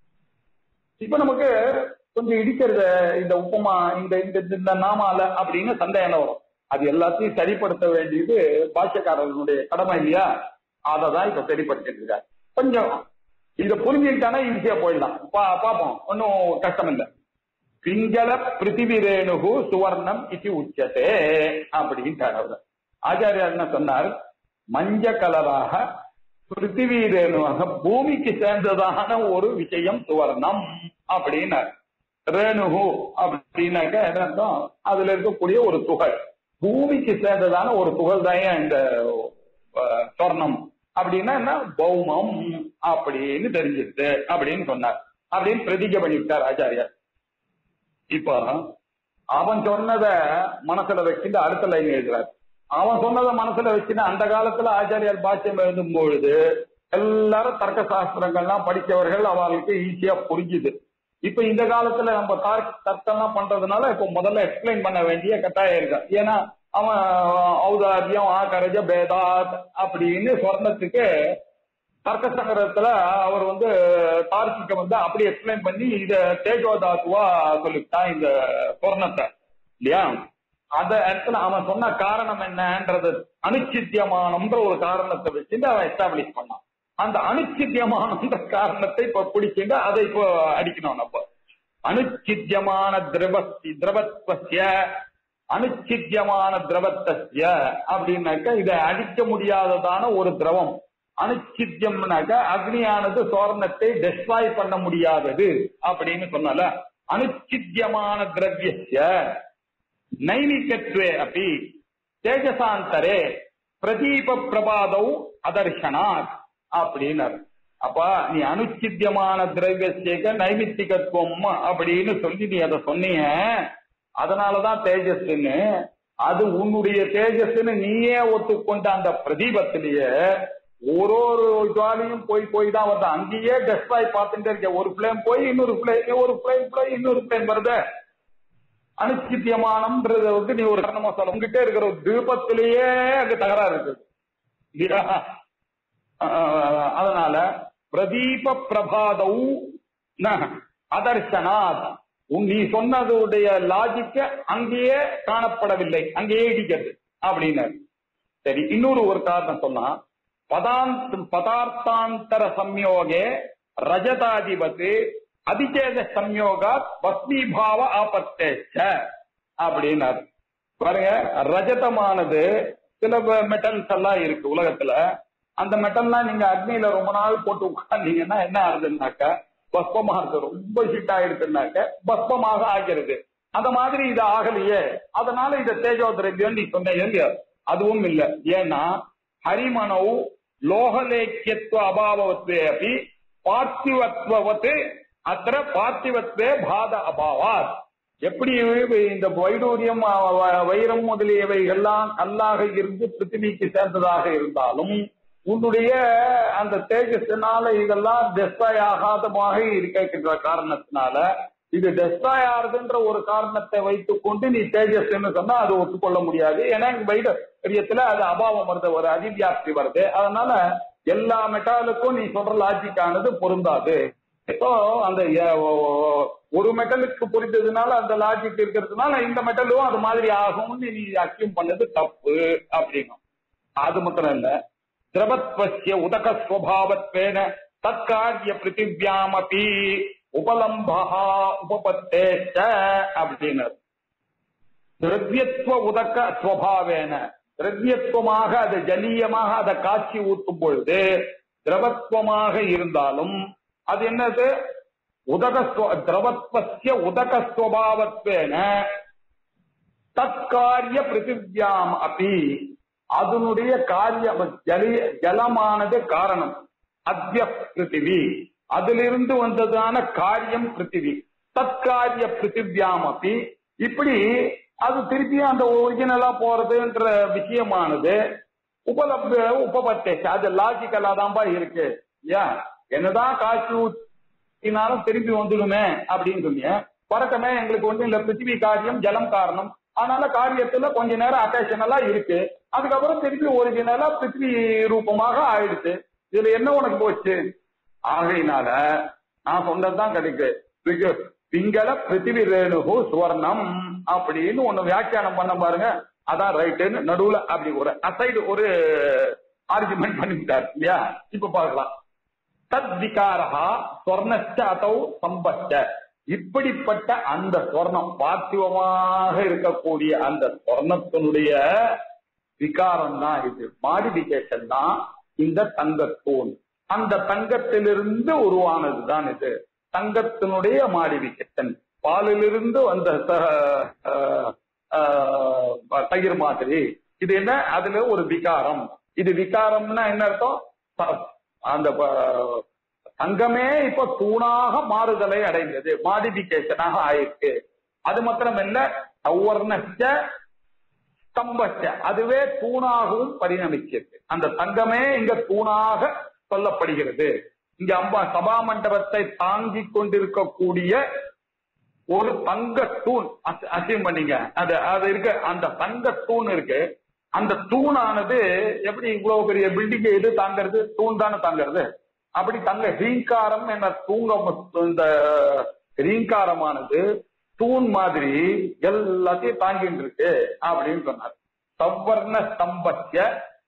இப்ப நமக்கு கொஞ்சம் இடிக்கிறது இந்த உப்புமா இந்த இந்த இந்த நாமால அப்படின்னு சந்தேகம் வரும் அது எல்லாத்தையும் சரிப்படுத்த வேண்டியது பாஷ்யக்காரர்களுடைய கடமை இல்லையா அதை தான் இப்ப சரிப்படுத்திட்டு இருக்காரு கொஞ்சம் இத புரிஞ்சுக்கிட்டானா ஈஸியா போயிடலாம் பா- பாப்போம் ஒன்னும் கஷ்டம் இல்லை பிங்கள பிருத்திவி ரேணுகு சுவர்ணம் இது உச்சதே அப்படின்ட்டார் அவர் ஆச்சாரியார் என்ன சொன்னார் மஞ்ச கலராக பிருத்திவி ரேணுவாக பூமிக்கு சேர்ந்ததான ஒரு விஷயம் சுவர்ணம் அப்படின்னார் ரேணுகு அப்படின்னாக்க என்ன அர்த்தம் அதுல இருக்கக்கூடிய ஒரு துகள் பூமிக்கு சேர்ந்ததான ஒரு துகள் தான் இந்த அஹ், சொர்ணம் அப்படின்னா என்ன பௌமம் அப்படின்னு தெரிஞ்சிருது அப்படின்னு சொன்னார் அப்படின்னு பிரதிஜை பண்ணிவிட்டார் ஆச்சாரியார் இப்போ அவன் சொன்னத மனசுல வச்சுட்டு அடுத்த லைன் எழுதுறாரு அவன் சொன்னத மனசுல வச்சுட்டு அந்த காலத்துல ஆச்சாரியார் பாஷ்யம் எழுதும் பொழுது எல்லாரும் தர்க்க சாஸ்திரங்கள்லாம் படிச்சவர்கள் அவர்களுக்கு ஈஸியா புரிஞ்சுது இப்ப இந்த காலத்துல நம்ம தர்க்க தர்க்கம்லாம் பண்றதுனால இப்ப முதல்ல எக்ஸ்பிளைன் பண்ண வேண்டிய கட்டாயம் இருக்கு ஏன்னா அவன் ஔதாரியம் ஆகரஜ பேதாத் அப்படின்னு சொர்ணத்துக்கு தர்க்க சங்கரத்துல அவர் வந்து தார்க்கிக்க வந்து அப்படி எக்ஸ்பிளைன் பண்ணி இத தேஜோதாத்துவா சொல்லிட்டான் இந்த சொர்ணத்தை இல்லையா அத இடத்துல அவன் சொன்ன காரணம் என்னன்றது அனுச்சித்தியமானம்ன்ற ஒரு காரணத்தை வச்சுட்டு அவன் எஸ்டாப்ளிஷ் பண்ணான் அந்த அனுச்சித்தியமானம்ன்ற காரணத்தை இப்ப பிடிச்சிட்டு அதை இப்போ அடிக்கணும் நம்ம அனுச்சித்தியமான திரவஸ்தி திரவத்வசிய அனுச்சித்தியமான திரவத்தசிய அப்படின்னாக்க இதை அடிக்க முடியாததான ஒரு திரவம் அனுச்சித்தியம்னாக்க அக்னியானது சோரணத்தை டெஸ்ட்ராய் பண்ண முடியாதது அப்படின்னு சொன்னால அனுச்சித்தியமான திரவியசிய நைனிகத்வே அப்படி தேஜசாந்தரே பிரதீப பிரபாதௌ அதர்ஷனாத் அப்படின்னாரு அப்ப நீ அனுச்சித்தியமான திரவியசேக நைமித்திகத்துவம் அப்படின்னு சொல்லி நீ அதை சொன்னீங்க அதனாலதான் தேஜஸ்ன்னு அது உன்னுடைய தேஜஸ்ன்னு நீயே ஒத்துக்கொண்ட அந்த பிரதீபத்திலேயே ஒரு ஒரு ஜுவாலியும் போய் போய் தான் வருது அங்கேயே டெஸ்ட்ராய் பார்த்துட்டே இருக்க ஒரு பிளேன் போய் இன்னொரு பிளேன் ஒரு பிளேன் போய் இன்னொரு பிளேன் வருது அனுச்சித்தியமானம்ன்றத வந்து நீ ஒரு காரணமா சொல்ல உங்ககிட்ட இருக்கிற ஒரு தீபத்திலேயே அங்க தகராறு இருக்குது இல்லையா? ஆஹ் அதனால பிரதீப பிரபாதௌ ந அதர்சனாத் உன் நீ சொன்னதுடைய லாஜிக்க அங்கேயே காணப்படவில்லை அங்கேயே இடிக்கிறது அப்படின்னாரு சரி இன்னொரு ஒரு காரணம் சொன்னா பதாந்த பதார்த்தாந்தர சம்யோகே ரஜதாதிபத்து அதிச்சேத சம்யோகா பஸ்மீபாவ ஆபத்தேச்ச அப்படின்னாரு பாருங்க ரஜதமானது சில மெட்டல்ஸ் எல்லாம் இருக்கு உலகத்துல அந்த மெட்டல்லாம் நீங்க அக்னியில ரொம்ப நாள் போட்டு உட்கார்ந்தீங்கன்னா என்ன ஆகுதுன்னாக்க பஸ்பமா இருக்கு ரொம்ப ஹீட் ஆயிருக்குனாக்க பஸ்பமாக ஆகிறது அந்த மாதிரி இது ஆகலையே அதனால இத தேஜோ திரவியம் நீ சொன்ன இல்லையா அதுவும் இல்ல ஏன்னா ஹரிமனவு லோகலேக்கியத்துவ அபாவத்வே அப்படி பார்த்திவத்வத்து அத்திர பார்த்திவத்வே பாத அபாவாத் எப்படி இந்த வைடூரியம் அ, வ- வைரம் முதலியவைகள்லாம் கல்லாக இருந்து பிருத்திவிக்கு சேர்ந்ததாக இருந்தாலும் உன்னுடைய அந்த தேஜஸினால இதெல்லாம் டெஸ்ட்ராய் ஆகாதமாக இருக்கின்ற காரணத்தினால இது டெஸ்ட்ராய் ஆகுதுன்ற ஒரு காரணத்தை வைத்துக் கொண்டு நீ தேஜஸ்ன்னு சொன்னா அது ஒத்துக்கொள்ள முடியாது ஏன்னா வைடரியத்துல அது அபாவம் வருது ஒரு அதிவியாப்தி வருது அதனால எல்லா மெட்டாலுக்கும் நீ சொல்ற லாஜிக் ஆனது பொருந்தாது இப்போ அந்த எ- ஒ- ஒ- ஒரு மெட்டலுக்கு புரிந்ததுனால அந்த லாஜிக் இருக்கிறதுனால இந்த மெட்டலும் அது மாதிரி ஆகும்னு நீ அக்யூம் பண்ணது தப்பு அப்படின்னும் அது மாத்திரம் இல்ல திரவத்வசிய உதக ஸ்வபாவத்வேன தற்காரிய பிருத்திவியாமபி உபலம்பா உபபத்தேச்ச அப்படின்னாரு திரவியத்துவ உதக்க ஸ்வபாவேன திரவியத்துவமாக அது ஜலீயமாக அதை காட்சி ஊட்டும் பொழுது திரவத்துவமாக இருந்தாலும் அது என்னது உதக திரவத்வசிய உதகஸ்வபாவத்வேன தற்காரிய பிருத்திவியாம் அப்படி அதனுடைய காரிய ஜலி ஜலமானது காரணம் அத்திய பிருத்திவி அதிலிருந்து வந்ததான காரியம் பிருத்திவி தற்காரிய பிருத்திவியாம் அப்படி இப்படி அது திருப்பி அந்த ஒரிஜினலா போறதுன்ற விஷயமானது உபலப்த உபபத்தேஷ அது லாஜிக்கலா தான்பா இருக்கு ஏன் என்னதான் காய்ச்சி ஊத்தினாலும் திருப்பி வந்துடுமே அப்படின்னு சொன்னீங்க பறக்கமே எங்களுக்கு வந்து இந்த பிருத்திவி காரியம் ஜலம் காரணம் அதனால காரியத்துல கொஞ்ச நேரம் அட்டேஷனலா இருக்கு அதுக்கப்புறம் திருப்பி ஒரிஜினலா பிருத்திவி ரூபமாக ஆயிடுச்சு இதுல என்ன உனக்கு போச்சு ஆகையினால நான் சொன்னதுதான் கிடைக்கு பிங்க- பிங்கள பிருத்திவி ரேணுகு சுவர்ணம் அப்படின்னு ஒண்ணு வியாக்கியானம் பண்ண பாருங்க அதான் ரைட்டுன்னு நடுவுல அப்படி ஒரு அசைடு ஒரு ஆர்குமெண்ட் பண்ணிவிட்டார் இல்லையா இப்ப பார்க்கலாம் தத் விகாரா ஸ்வர்ணச்ச அதௌ சம்பச்ச இப்படிப்பட்ட அந்த ஸ்வர்ணம் பார்த்திவமாக இருக்கக்கூடிய அந்த ஸ்வர்ணத்தினுடைய விகாரம் தான் இது மாடிபிகேஷன் தான் இந்த தங்கத்தூண் அந்த தங்கத்திலிருந்து உருவானது தான் இது தங்கத்தினுடைய மாடிபிகேஷன் பாலிலிருந்து வந்த ச- அஹ், அஹ், தயிர் மாதிரி இது என்ன அதுல ஒரு விகாரம் இது விகாரம்னா என்ன அர்த்தம் ச- அந்த ப- தங்கமே இப்ப தூணாக மாறுதலை அடைந்தது மாடிபிகேஷனாக ஆயிருக்கு அது மாத்திரம் இல்ல சௌவர்ணச்ச ஸ்தம்பச்ச அதுவே தூணாகவும் பரிணமிக்கிறது அந்த தங்கமே இங்க தூணாக சொல்லப்படுகிறது இங்க அம்பா சபா மண்டபத்தை தாங்கிக் கொண்டிருக்கக்கூடிய ஒரு தங்க தூண் அசீவ் பண்ணீங்க அது அது இருக்கு அந்த தங்க தூண் இருக்கு அந்த தூணானது எப்படி இவ்வளவு பெரிய பில்டிங் எது தாங்கிறது தூண் தானே தாங்கிறது அப்படி தங்க ரீங்காரம் என்ற தூங்க இந்த ரீங்காரமானது தூண் மாதிரி எல்லாத்தையும் தாங்கிட்டு இருக்கு அப்படின்னு சொன்னார் சவ்வர்ண ஸ்தம்பத்திய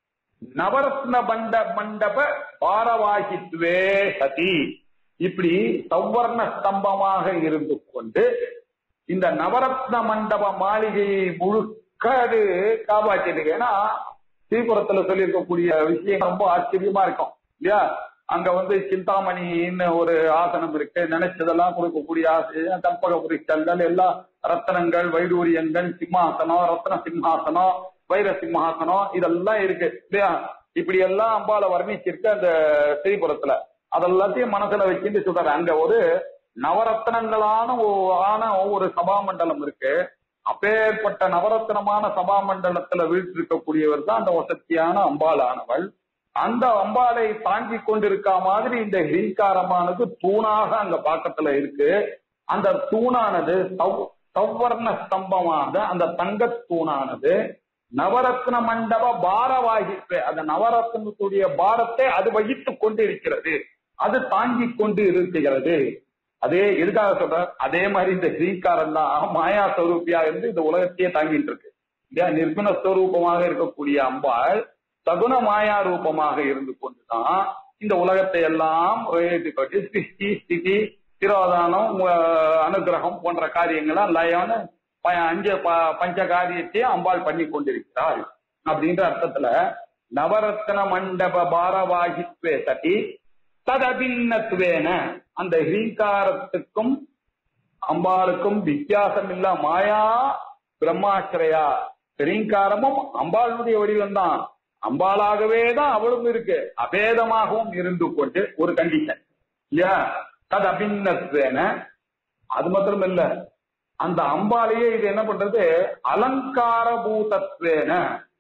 நவரத்ன மண்ட மண்டப பாரவாகித்வே சதி இப்படி சவ்வர்ண ஸ்தம்பமாக இருந்து கொண்டு இந்த நவரத்ன மண்டப மாளிகையை முழுக்க அது காப்பாற்றிருக்கு ஏன்னா ஸ்ரீபுரத்துல சொல்லியிருக்கக்கூடிய விஷயம் ரொம்ப ஆச்சரியமா இருக்கும் இல்லையா அங்க வந்து சிந்தாமணின்னு ஒரு ஆசனம் இருக்கு நினைச்சதெல்லாம் கொடுக்கக்கூடிய ஆசனம் கற்பகபுரி கல்கள் எல்லா ரத்தனங்கள் வைடூரியங்கள் சிம்மாசனம் ரத்ன சிம்ஹாசனம் வைர சிம்ஹாசனம் இதெல்லாம் இருக்கு இல்லையா இப்படி எல்லாம் அம்பால வர்ணிச்சிருக்கு அந்த ஸ்ரீபுரத்துல அதெல்லாத்தையும் மனசுல வச்சுட்டு சொல்றாரு அங்க ஒரு நவரத்னங்களான ஒ- ஆன ஒரு சபாமண்டலம் இருக்கு அப்பேற்பட்ட நவரத்னமான சபாமண்டலத்துல வீழ்த்திருக்கக்கூடியவர் தான் அந்த வசத்தியான அம்பாளானவள் அந்த அம்பாளை தாங்கி கொண்டிருக்க மாதிரி இந்த ஹிங்காரமானது தூணாக அங்க பாக்கத்துல இருக்கு அந்த தூணானது சவ்- சவ்வர்ண ஸ்தம்பமாக அந்த தங்கத் தூணானது நவரத்ன மண்டப பாரவாகிப்பு அந்த நவரத்னத்துடைய பாரத்தை அது வகித்துக் கொண்டு இருக்கிறது அது தாங்கிக் கொண்டு இருக்கிறது அதே எதுக்காக சொல்ற அதே மாதிரி இந்த ஸ்ரீகாரம் தான் மாயா ஸ்வரூபியா இருந்து இந்த உலகத்தையே தாங்கிட்டு இருக்கு இல்லையா நிர்குண ஸ்வரூபமாக இருக்கக்கூடிய அம்பாள் சகுன மாயா ரூபமாக இருந்து கொண்டுதான் இந்த உலகத்தை எல்லாம் ஏற்றுக்கொண்டு சிருஷ்டி ஸ்திதி திரோதானம் அஹ், அனுகிரகம் போன்ற காரியங்கள்லாம் லயம்னு ப- அஞ்சு ப- பஞ்ச காரியத்தையும் அம்பாள் பண்ணி கொண்டிருக்கிறாள் அப்படின்ற அர்த்தத்துல நவரத்ன மண்டப பாரவாகித்வே சதி ததபின்னத்துவேன அந்த ஹீங்காரத்துக்கும் அம்பாளுக்கும் வித்தியாசம் இல்ல மாயா பிரம்மாசிரயா ஹீங்காரமும் அம்பாளுடைய வடிவம் தான் அம்பாளாகவே தான் அவளும் இருக்கு அபேதமாகவும் இருந்து கொண்டு ஒரு கண்டிஷன் இல்லையா தது அபின்னத்துவேன அது மாத்திரம் இல்ல அந்த அம்பாலேயே இது என்ன பண்றது அலங்கார பூதத்வேன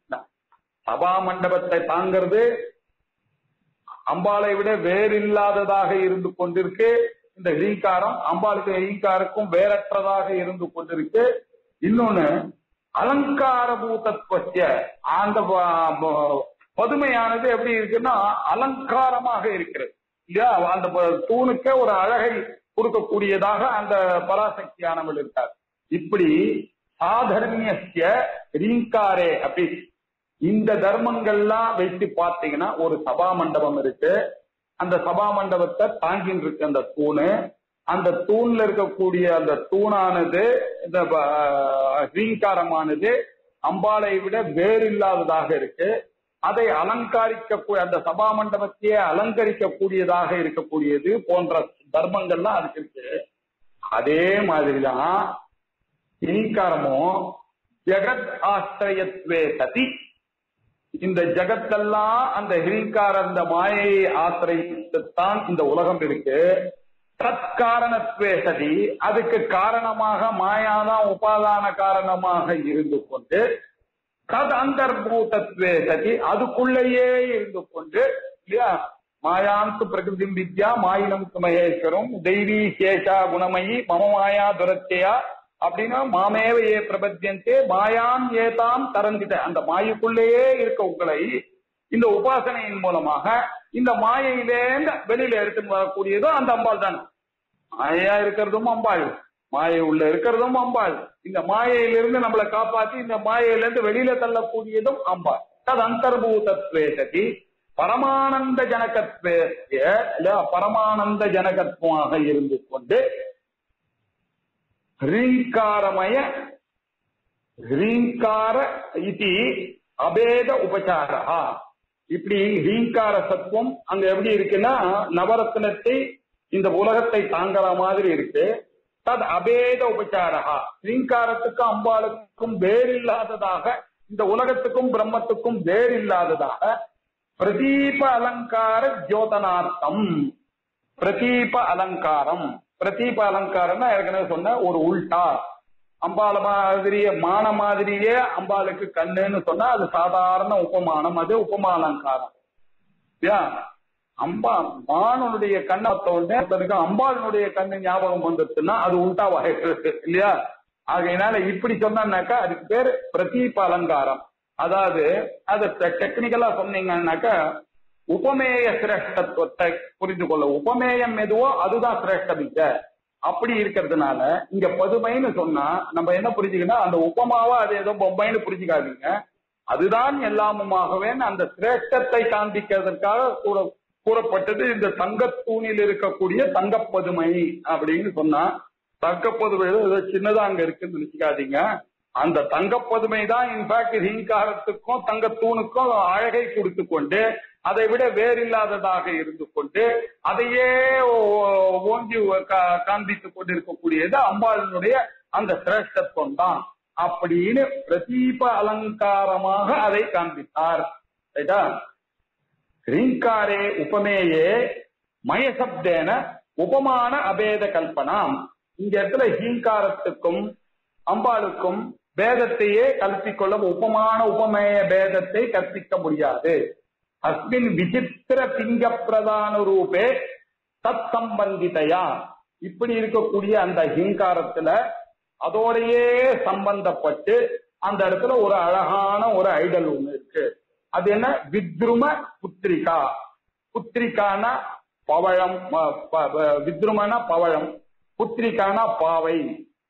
சபா மண்டபத்தை தாங்கிறது அம்பாளை விட வேறில்லாததாக இருந்து கொண்டிருக்கு இந்த ஹீங்காரம் அம்பாளுக்கு ஹீங்காருக்கும் வேறற்றதாக இருந்து கொண்டிருக்கு இன்னொன்னு அலங்கார பூதத்வசிய அந்த ப- ப- பதுமையானது எப்படி இருக்குன்னா அலங்காரமாக இருக்கிறது இல்லையா அந்த ப- தூணுக்கே ஒரு அழகை கொடுக்கக்கூடியதாக அந்த பராசக்தியானவள் இருக்கார் இப்படி சாதர்மிய ரீங்காரே அப்படி இந்த தர்மங்கள்லாம் வைத்து பார்த்தீங்கன்னா ஒரு சபா மண்டபம் இருக்கு அந்த சபா மண்டபத்தை தாங்கின்னு இருக்கு அந்த தூணு அந்த தூண்ல இருக்கக்கூடிய அந்த தூணானது இந்த ப- ரீங்காரமானது அம்பாளை விட வேறு இல்லாததாக இருக்கு அதை அலங்காரிக்க அந்த சபா மண்டபத்தையே அலங்கரிக்கக்கூடியதாக இருக்கக்கூடியது போன்ற தர்மங்கள்லாம் அதுக்கு இருக்கு அதே மாதிரிதான் ஹீங்காரமும் ஜெகத் ஆசிரியத்வே சதி இந்த ஜெகத்தெல்லாம் அந்த ஹிங்கார அந்த மாயையை ஆசிரியத்தான் இந்த உலகம் இருக்கு தற்காரணத்வே சதி அதுக்கு காரணமாக மாயாதான் உபாதான காரணமாக இருந்து கொண்டு தத் அந்தர்பூதத்வே சதி அதுக்குள்ளேயே இருந்து கொண்டு இல்லையா மாயாந்து பிரகிருதி வித்யா மாயினம் மகேஸ்வரம் தெய்வீ சேஷா குணமயி மம மாயா துரத்தையா அப்படின்னா மாமேவ ஏ பிரபத்தியந்தே மாயாம் ஏதாம் தரந்தித அந்த மாயுக்குள்ளேயே இருக்க உங்களை இந்த உபாசனையின் மூலமாக இந்த மாயையிலேருந்து வெளியில எடுத்துன்னு வரக்கூடியதும் அந்த அம்பாள் தான் மாயா இருக்கிறதும் அம்பாள் மாயை உள்ள இருக்கிறதும் அம்பாள் இந்த மாயையிலிருந்து நம்மளை காப்பாத்தி இந்த மாயையிலிருந்து வெளியில தள்ளக்கூடியதும் அம்பாள் தது அந்தர்பூதத்வேசதி பரமானந்த ஜனகத்வே இல்ல பரமானந்த ஜனகத்துவமாக இருந்து கொண்டு ஹ்ரீங்காரமய ஹ்ரீங்கார இது அபேத உபச்சாரா இப்படி ஹீங்கார சத்துவம் அங்க எப்படி இருக்குன்னா நவரத்னத்தை இந்த உலகத்தை தாங்குற மாதிரி இருக்கு தத் அபேத உபச்சாரா ஹீங்காரத்துக்கும் அம்பாளுக்கும் வேறில்லாததாக இந்த உலகத்துக்கும் பிரம்மத்துக்கும் வேறில்லாததாக பிரதீப அலங்கார ஜோதனார்த்தம் பிரதீப அலங்காரம் பிரதீப அலங்காரம்னா ஏற்கனவே சொன்ன ஒரு உல்டா அம்பால மாதிரியே மான மாதிரியே அம்பாளுக்கு கண்ணுன்னு சொன்னா அது சாதாரண உபமானம் அது உபமா அலங்காரம் இல்லையா அம்பா மானனுடைய கண்ணை உடனே ஒருத்தனுக்கு அம்பாளுடைய கண்ணு ஞாபகம் வந்துருச்சுன்னா அது உல்டா வகைகள் இல்லையா ஆகையினால இப்படி சொன்னாக்கா அதுக்கு பேர் பிரதீப அலங்காரம் அதாவது அது டெக்னிக்கலா சொன்னீங்கன்னாக்கா உபமேய சிரேஷ்டத்துவத்தை புரிந்து கொள்ள உபமேயம் எதுவோ அதுதான் சிரேஷ்டம் இங்க அப்படி இருக்கிறதுனால இங்க பதுமைன்னு சொன்னா நம்ம என்ன புரிஞ்சுக்கணும் அந்த உபமாவா அது ஏதோ பொம்மைன்னு புரிஞ்சுக்காதீங்க அதுதான் எல்லாமுமாகவே அந்த சிரேஷ்டத்தை காண்பிக்கிறதற்காக கூற கூறப்பட்டது இந்த தங்கத்தூணில் இருக்கக்கூடிய தங்கப்பதுமை அப்படின்னு சொன்னா தங்கப்பதுமை ஏதோ சின்னதா அங்க இருக்குன்னு நினைச்சுக்காதீங்க அந்த தங்கப்பதுமை தான் இன்ஃபேக்ட் ஹீங்காரத்துக்கும் தங்கத்தூணுக்கும் அழகை கொடுத்து கொண்டு அதை விட வேறில்லாததாக இருந்து கொண்டு அதையே ஓ- ஓங்கி கா- காண்பித்துக் கொண்டிருக்கக்கூடியது அம்பாளினுடைய அந்த சிரேஷ்டத்துவம் தான் அப்படின்னு பிரதீப அலங்காரமாக அதை காண்பித்தார் ரைட்டா ஹ்ரீங்காரே உபமேயே மயசப்தேன உபமான அபேத கல்பனாம் இந்த இடத்துல ஹீங்காரத்துக்கும் அம்பாளுக்கும் பேதத்தையே கற்பிக்கொள்ள உபமான உபமேய பேதத்தை கற்பிக்க முடியாது அஸ்மின் விசித்திர பிங்க பிரதான ரூபே தத் சம்பந்திதையா இப்படி இருக்கக்கூடிய அந்த ஹிங்காரத்துல அதோடையே சம்பந்தப்பட்டு அந்த இடத்துல ஒரு அழகான ஒரு ஐடல் ஒண்ணு இருக்கு அது என்ன வித்ரும புத்திரிகா புத்திரிகானா பவழம் ப- ப- ப- வித்ருமனா பவழம் புத்திரிகானா பாவை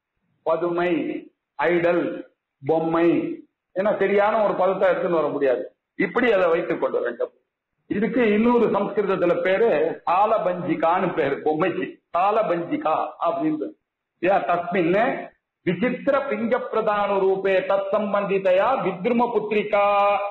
பதுமை ஐடல் பொம்மை ஏன்னா சரியான ஒரு பதத்தை எடுத்துன்னு வர முடியாது இப்படி அதை வைத்துக் கொள்ள வேண்டும் இதுக்கு இன்னொரு சம்ஸ்கிருதத்துல பேரு தாளபஞ்சிகான்னு பேரு பொம்மைக்கு தாளபஞ்சிகா அப்படின்னு யா தஸ்மின் விசித்திர பிங்க பிரதான ரூபே தத் சம்பந்திதையா வித்ரும புத்திரிகா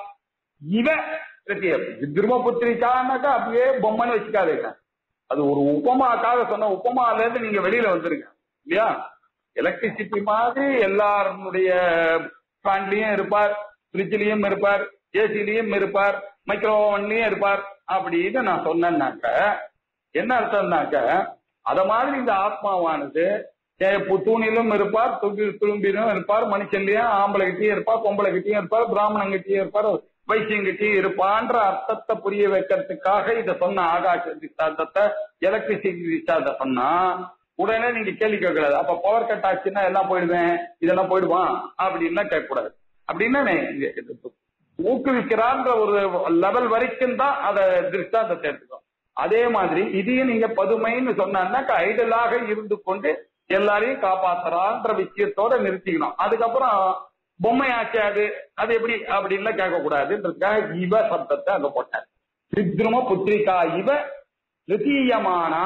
இவ இருக்கு. வித்ரும புத்திரிக்கானாக்கா அப்படியே பொம்மைன்னு வச்சுக்காதீங்க அது ஒரு உபமாக்காக சொன்ன உபமால இருந்து நீங்க வெளியில வந்துருங்க இல்லையா எலக்ட்ரிசிட்டி மாதிரி எல்லாருடைய ஃபேன்லயும் இருப்பார் ஃப்ரிட்ஜ்லயும் இருப்பார் ஏசிலையும் இருப்பார் மைக்ரோவன்லயும் இருப்பார் அப்படின்னு நான் சொன்னேன்னாக்க என்ன அர்த்தம்னாக்க அத மாதிரி இந்த ஆத்மாவானது ஏ, பு- தூணிலும் இருப்பார் தும்பி துரும்பிலும் இருப்பார் மனுஷன்லயும் ஆம்பளை கிட்டயும் இருப்பார் பொம்பளை கிட்டயும் இருப்பார் பிராமணன் கிட்டயும் இருப்பார் வைசியங்கிட்டயும் இருப்பான்ற அர்த்தத்தை புரிய வைக்கிறதுக்காக இத சொன்ன ஆகாஷ திஷ்டாந்தத்தை எலக்ட்ரிசிட்டி திஷ்டாந்த சொன்னா உடனே நீங்க கேள்வி கேட்கக்கூடாது அப்ப பவர் கட் ஆச்சுன்னா எல்லாம் போயிடுவேன் இதெல்லாம் போயிடுவான் அப்படின்லாம் கேட்கக்கூடாது அப்படின்னா நீ- இது ஊக்குவிக்கிறான்ற ஒரு லெவல் வரைக்கும் தான் அதை திருஷ்டாந்தத்தை எடுத்துக்கோ அதே மாதிரி இதையும் நீங்க பதுமைன்னு சொன்னாக்க ஐடலாக இருந்து கொண்டு எல்லாரையும் காப்பாத்துறான்ற விஷயத்தோட நிறுத்திக்கணும் அதுக்கப்புறம் பொம்மை ஆச்சு அது அது எப்படி அப்படின்லாம் கேட்கக்கூடாதுன்றதுக்காக இவ சப்தத்தை அங்க போட்டேன் வித்ரும புத்திரிகா இவ நிருத்தீயமானா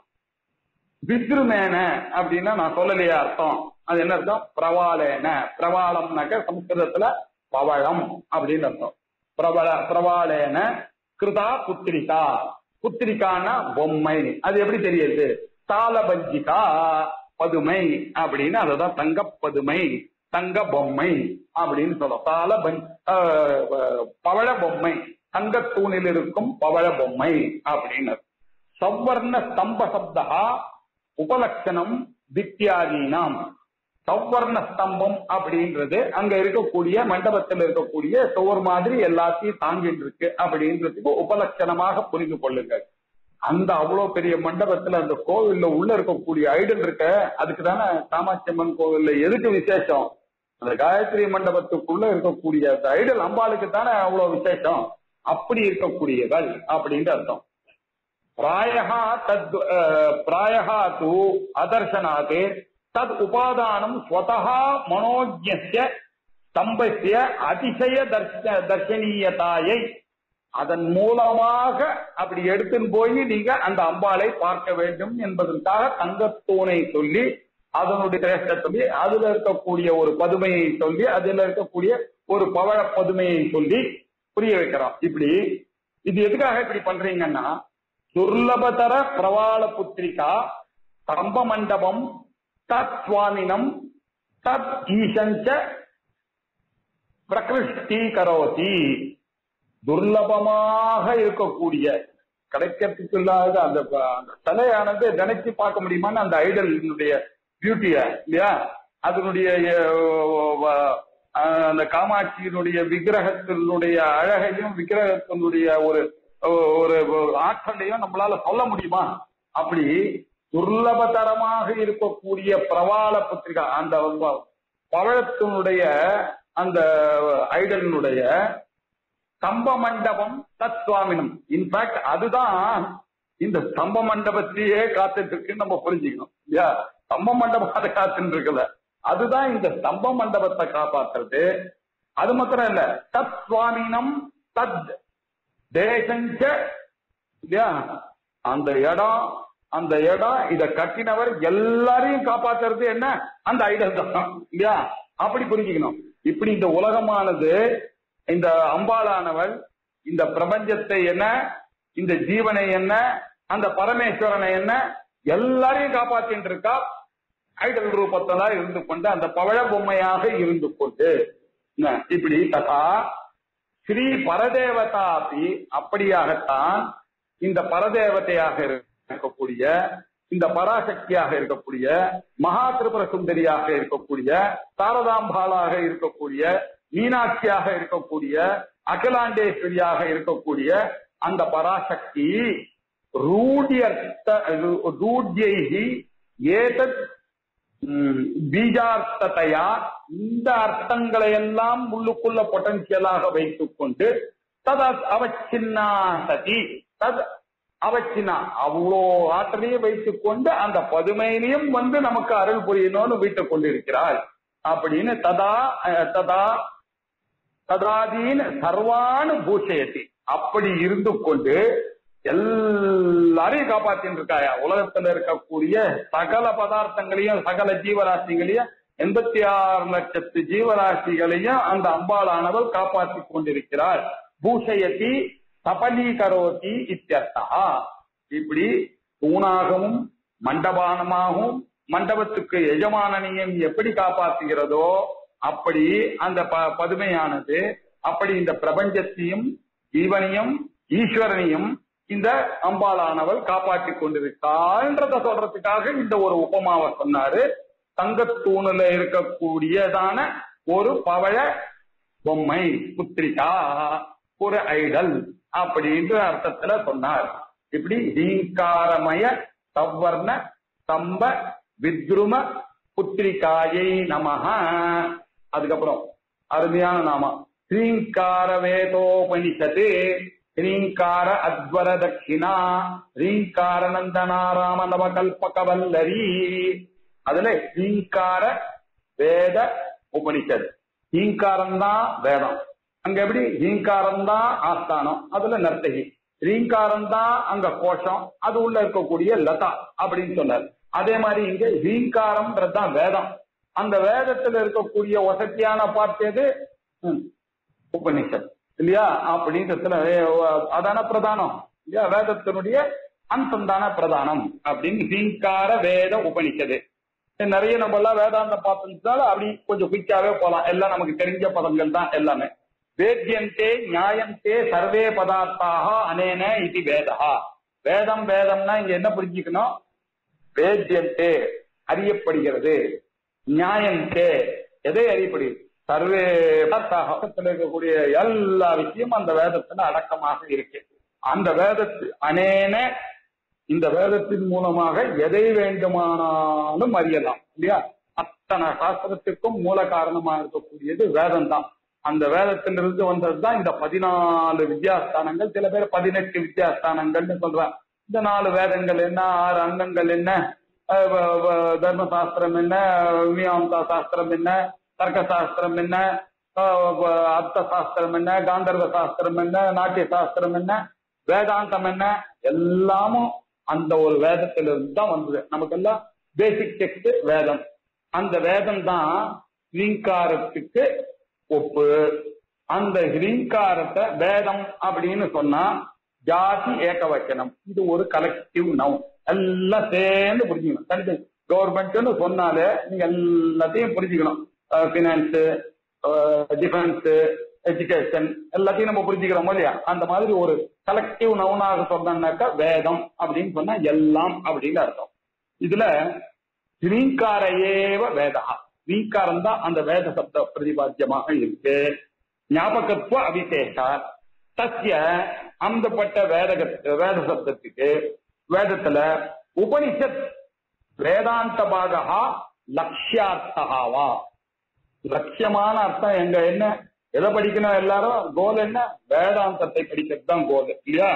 வித்ருமேன அப்படின்னா நான் சொல்லலையா அர்த்தம் அது என்ன அர்த்தம் பிரவாலேன பிரவாளம்னாக்க சம்ஸ்கிருதத்துல பவழம் அப்படின்னு அர்த்தம் பிரபல பிரபாலேன கிருதா புத்திரிகா புத்திரிகான்னா பொம்மை அது எப்படி தெரியுது தாளபஞ்சிகா பதுமை அப்படின்னு அததான் தங்க பதுமை தங்க பொம்மை அப்படின்னு சொல்றோம் தாள பஞ் ஆஹ் ஆஹ் பவழ பொம்மை தங்கத்தூணில் இருக்கும் பவழ பொம்மை அப்படின்னு சவ்வர்ண ஸ்தம்ப சப்தா உபலட்சணம் வித்யாதீனாம் சவ்வர்ண ஸ்தம்பம் அப்படின்றது அங்க இருக்கக்கூடிய மண்டபத்தில் இருக்கக்கூடிய சுவர் மாதிரி எல்லாத்தையும் தாங்கிட்டு இருக்கு அப்படின்றதுக்கு உபலட்சணமாக புரிந்து கொள்ளுங்கள் அந்த அவ்வளவு பெரிய மண்டபத்துல அந்த கோவில்ல உள்ள இருக்கக்கூடிய ஐடல் இருக்க அதுக்கு தானே காமாட்சி அம்மன் கோவில்ல எதுக்கு விசேஷம் அந்த காயத்ரி மண்டபத்துக்குள்ள இருக்கக்கூடிய அந்த ஐடல் அம்பாளுக்கு தானே அவ்வளவு விசேஷம் அப்படி இருக்கக்கூடியவள் அப்படின்னு அர்த்தம் பிராயகா தத் அஹ், பிராயகா தூ அதர்சனாத் தத் உபாதானம் ஸ்வதா மனோஜ்யஸ்ய ஸ்தம்பஸ்ய அதிசய தர்ஷ தர்ஷனீயதாயை அதன் மூலமாக அப்படி எடுத்துன்னு போய் நீங்க அந்த அம்பாளை பார்க்க வேண்டும் என்பதற்காக தங்கத்தூணை சொல்லி அதனுடைய சிரேஷ்ட சொல்லி அதுல இருக்கக்கூடிய ஒரு பதுமையை சொல்லி அதுல இருக்கக்கூடிய ஒரு பவழ பதுமையை சொல்லி புரிய வைக்கிறோம் இப்படி இது எதுக்காக இப்படி பண்றீங்கன்னா துர்லபதர பிரவாள புத்திரிகா ஸ்தம்ப மண்டபம் தத் சுவாமினம் தத் ஈசஞ்ச பிரகிருஷ்டீகரோதி துர்லபமாக இருக்கக்கூடிய கிடைக்கிறதுக்கு இல்லாத அந்த அந்த சிலையானது நினைச்சு பார்க்க முடியுமான்னு அந்த ஐடலினுடைய பியூட்டிய இல்லையா அதனுடைய அஹ், அஹ், அந்த காமாட்சியினுடைய விக்கிரகத்தினுடைய அழகையும் விக்கிரகத்தினுடைய ஒரு ஒரு ஒரு ஆற்றலையும் நம்மளால சொல்ல முடியுமா அப்படி துர்லபதரமாக இருக்கக்கூடிய பிரவாள பத்திரிகா அந்த பவழத்தினுடைய அந்த ஐடலினுடைய ஸ்தம்ப மண்டபம் தத் சுவாமினம் இன்ஃபேக்ட் அதுதான் இந்த ஸ்தம்ப மண்டபத்தையே காத்துட்டு இருக்குன்னு நம்ம புரிஞ்சுக்கணும் இல்லையா ஸ்தம்ப மண்டபம் அதை காத்துட்டு இருக்குல்ல அதுதான் இந்த ஸ்தம்ப மண்டபத்தை காப்பாத்துறது அது மாத்திரம் இல்ல தத் சுவாமினம் தத் தேசஞ்ச இல்லையா அந்த இடம் அந்த இடம் இத கட்டினவர் எல்லாரையும் காப்பாத்துறது என்ன அந்த ஐடல் தான் இல்லையா அப்படி புரிஞ்சுக்கணும் இப்படி இந்த உலகமானது இந்த அம்பாளானவள் இந்த பிரபஞ்சத்தை என்ன இந்த ஜீவனை என்ன அந்த பரமேஸ்வரனை என்ன எல்லாரையும் காப்பாத்திட்டு இருக்கா ஐடல் ரூபத்தலா இருந்து கொண்டு அந்த பவழ பொம்மையாக இருந்து கொண்டு என்ன, இப்படி ததா ஸ்ரீ பரதேவதா அப்படி அப்படியாகத்தான் இந்த பரதேவதையாக இருக்கக்கூடிய இந்த பராசக்தியாக இருக்கக்கூடிய மகா திரிபுர சுந்தரியாக இருக்கக்கூடிய சாரதாம்பாளாக இருக்கக்கூடிய மீனாட்சியாக இருக்கக்கூடிய அகிலாண்டேஸ்வரியாக இருக்கக்கூடிய அந்த பராசக்தி ரூடியர்த்த ரூட்யைகி ஏதத் ம், பீஜார்த்தத்தையா இந்த அர்த்தங்களை எல்லாம் உள்ளுக்குள்ள பொட்டன்சியலாக வைத்துக் கொண்டு தத் அவச்சின்னா சதி தத் அவச்சின்னா அவ்வளோ ஆற்றலையும் வைத்துக் கொண்டு அந்த பதுமையிலையும் வந்து நமக்கு அருள் புரியணும்னு வீட்டுக் கொண்டிருக்கிறாள் அப்படின்னு ததா அஹ், ததா ததாதீன் சர்வான் பூஷயத்தி அப்படி இருந்து கொண்டு எல்லாரையும் காப்பாத்தின்னு இருக்காயா உலகத்துல இருக்கக்கூடிய சகல பதார்த்தங்களையும் சகல ஜீவராசிகளையும் எண்பத்தி ஆறு லட்சத்து ஜீவராசிகளையும் அந்த அம்பாளானவள் காப்பாற்றி கொண்டிருக்கிறாள் பூஷயதி சபலீகரோதி இத்தியர்த்தா இப்படி தூணாகவும் மண்டபானமாகவும் மண்டபத்துக்கு எஜமானனையும் எப்படி காப்பாற்றுகிறதோ அப்படி அந்த ப- பதுமையானது அப்படி இந்த பிரபஞ்சத்தையும் ஜீவனையும் ஈஸ்வரனையும் இந்த அம்பாளானவள் காப்பாற்றி கொண்டிருக்கான்றத சொல்றதுக்காக இந்த ஒரு உபமாவை சொன்னாரு தங்கத்தூணுல இருக்கக்கூடியதான ஒரு பவழ பொம்மை புத்திரிகா ஒரு ஐடல் அப்படின்ற அர்த்தத்துல சொன்னார் இப்படி ஹீங்காரமய சவ்வர்ண ஸ்தம்ப வித்ரும புத்திரிகாயை நமஹ அதுக்கப்புறம் அருமையான நாமம் ஸ்ரீங்கார வேதோபனிஷத்து ஸ்ரீங்கார அத்வர தட்சிணா ஸ்ரீங்கார நந்தனாராம நவகல்பகவல்லரி அதுல ஸ்ரீங்கார வேத உபனிஷத் ஹீங்காரம் தான் வேதம் அங்க எப்படி ஹீங்காரம் தான் ஆஸ்தானம் அதுல நர்த்தகி ரீங்காரம் தான் அங்க கோஷம் அது உள்ள இருக்கக்கூடிய லதா அப்படின்னு சொன்னார் அதே மாதிரி இங்க ஹீங்காரம்ன்றது தான் வேதம் அந்த வேதத்துல இருக்கக்கூடிய வசதியான பார்ட் எது ம், உபனிஷத் இல்லையா அப்படின்றதுல அஹ், அதான பிரதானம் இல்லையா வேதத்தினுடைய அந்தம் தான பிரதானம் அப்படின்னு ஹீங்கார வேத உபனிஷது நிறைய நம்ம எல்லாம் வேதாந்தம் பார்த்ததுனால அப்படி கொஞ்சம் குயிக்காவே போலாம் எல்லாம் நமக்கு தெரிஞ்ச பதங்கள் தான் எல்லாமே வேத்தியந்தே நியாயந்தே சர்வே பதார்த்தாக அனேன இது வேதா வேதம் வேதம்னா இங்க என்ன புரிஞ்சுக்கணும் வேத்தியந்தே அறியப்படுகிறது நியாயந்தே எதை அறியப்படுகிறது சர்வே பதார்த்தாக இருக்கக்கூடிய எல்லா விஷயமும் அந்த வேதத்துல அடக்கமாக இருக்கு அந்த வேதத்து அனேன இந்த வேதத்தின் மூலமாக எதை வேண்டுமானாலும் அறியலாம் இல்லையா அத்தனை சாஸ்திரத்துக்கும் மூல காரணமா இருக்கக்கூடியது வேதம் தான் அந்த வேதத்திலிருந்து வந்ததுதான் இந்த பதினாலு வித்யாஸ்தானங்கள் சில பேர் பதினெட்டு வித்யாஸ்தானங்கள்னு சொல்றாங்க இந்த நாலு வேதங்கள் என்ன ஆறு அங்கங்கள் என்ன அஹ் வ- வ- தர்ம சாஸ்திரம் என்ன மீமாம்சா சாஸ்திரம் என்ன தர்க்க சாஸ்திரம் என்ன அஹ் வ- அர்த்த சாஸ்திரம் என்ன காந்தர்வ சாஸ்திரம் என்ன நாட்டிய சாஸ்திரம் என்ன வேதாந்தம் என்ன எல்லாமும் அந்த ஒரு வேதத்திலிருந்து தான் வந்தது நமக்கெல்லாம் பேசிக் டெக்ஸ்ட் வேதம் அந்த வேதம் தான் ரீங்காரத்துக்கு ஒப்பு அந்த ஹிரீங்காரத்தை வேதம் அப்படின்னு சொன்னா ஜாதி ஏகவச்சனம் இது ஒரு கலெக்டிவ் நவுன் எல்லாம் சேர்ந்து புரிஞ்சுக்கணும் தனித்தனி கவர்மெண்ட்னு சொன்னாலே நீங்க எல்லாத்தையும் புரிஞ்சுக்கணும் பினான்ஸ் டிஃபென்ஸ் எஜுகேஷன் எல்லாத்தையும் நம்ம புரிஞ்சுக்கிறோமோ இல்லையா அந்த மாதிரி ஒரு கலெக்டிவ் நவுனாக சொன்னாக்கா வேதம் அப்படின்னு சொன்னா எல்லாம் அப்படின்னு அர்த்தம் இதுல ஸ்ரீங்கார ஏவ வேதா ஸ்ரீங்காரம் தான் அந்த வேத சப்த பிரதிபாத்தியமாக இருக்கு ஞாபகத்துவ அவிசேஷா தஸ்ய அந்தப்பட்ட வேதக வேத சப்தத்துக்கு வேதத்துல உபனிஷத் வேதாந்த பாகா லட்சியார்த்தகாவா லட்சியமான அர்த்தம் எங்க என்ன எதை படிக்கணும் எல்லாரும் கோல் என்ன வேதாந்தத்தை படிக்கிறது தான் கோல் இல்லையா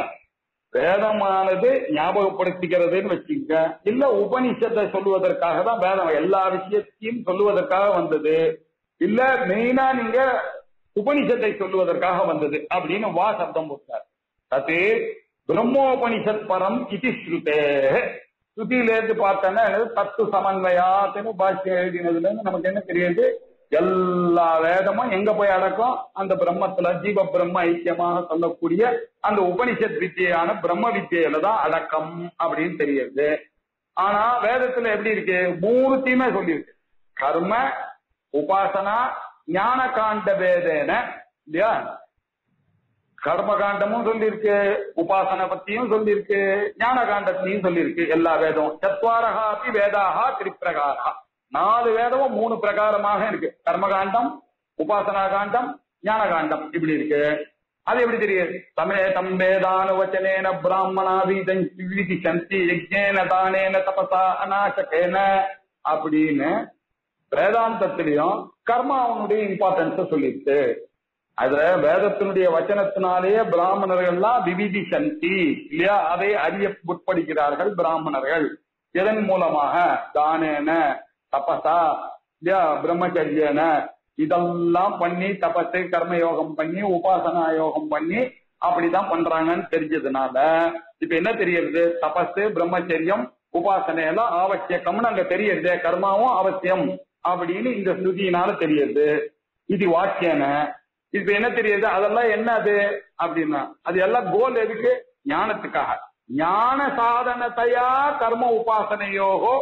வேதமானது ஞாபகப்படுத்திக்கிறதுன்னு வச்சுக்க இல்ல உபனிஷத்தை சொல்லுவதற்காக தான் வேதம் எல்லா விஷயத்தையும் சொல்லுவதற்காக வந்தது இல்ல மெயினா நீங்க உபனிஷத்தை சொல்லுவதற்காக வந்தது அப்படின்னு வா சப்தம் போட்டார் அது பிரம்மோபனிஷத் பரம் இது ஸ்ருதே ஸ்ருதியில இருந்து பார்த்தோன்னா தத்து சமன்வயாத்துன்னு பாஷ்யம் எழுதினதுல இருந்து நமக்கு என்ன தெரியுது எல்லா வேதமும் எங்க போய் அடக்கம் அந்த பிரம்மத்துல ஜீவ பிரம்ம ஐக்கியமாக சொல்லக்கூடிய அந்த உபனிஷத் வித்தியான பிரம்ம வித்தியில தான் அடக்கம் அப்படின்னு தெரியுது ஆனா வேதத்துல எப்படி இருக்கு மூணுத்தையுமே சொல்லியிருக்கு கர்ம உபாசனா ஞான காண்ட வேதேன இல்லையா கர்ம காண்டமும் சொல்லியிருக்கு உபாசனை பத்தியும் சொல்லியிருக்கு ஞான காண்டத்தையும் சொல்லியிருக்கு எல்லா வேதம் சத்வாரகா அப்படி வேதாகா திரிப்பிரகாரா நாலு வேதமும் மூணு பிரகாரமாக இருக்கு கர்மகாண்டம் உபாசனா காண்டம் ஞான காண்டம் இப்படி இருக்கு அது எப்படி தெரியுது சமேதம் வேதானுவச்சனேன பிராமணா வீதி சந்தி யஜ்ஞேன தானேன தபசா அநாசகேன அப்படின்னு வேதாந்தத்திலையும் கர்மாவனுடைய இம்பார்ட்டன்ஸ் சொல்லிருக்கு அதுல வேதத்தினுடைய வச்சனத்தினாலேயே பிராமணர்கள்லாம் விவிதி சந்தி இல்லையா அதை அறிய முற்படுகிறார்கள் பிராமணர்கள் இதன் மூலமாக தானேன தபசா இல்லையா பிரம்மச்சரியன இதெல்லாம் பண்ணி தபத்தை கர்மயோகம் பண்ணி உபாசனா யோகம் பண்ணி அப்படிதான் பண்றாங்கன்னு தெரிஞ்சதுனால இப்ப என்ன தெரியுது தபஸ் பிரம்மச்சரியம் உபாசனை எல்லாம் அவசியக்கம்னு அங்க தெரியுது கர்மாவும் அவசியம் அப்படின்னு இந்த ஸ்ருதியினால தெரியுது இது வாக்கியன இப்ப என்ன தெரியுது அதெல்லாம் என்ன அது அப்படின்னா அது எல்லாம் கோல் எதுக்கு ஞானத்துக்காக ஞான சாதனத்தையா கர்ம உபாசனையோகோ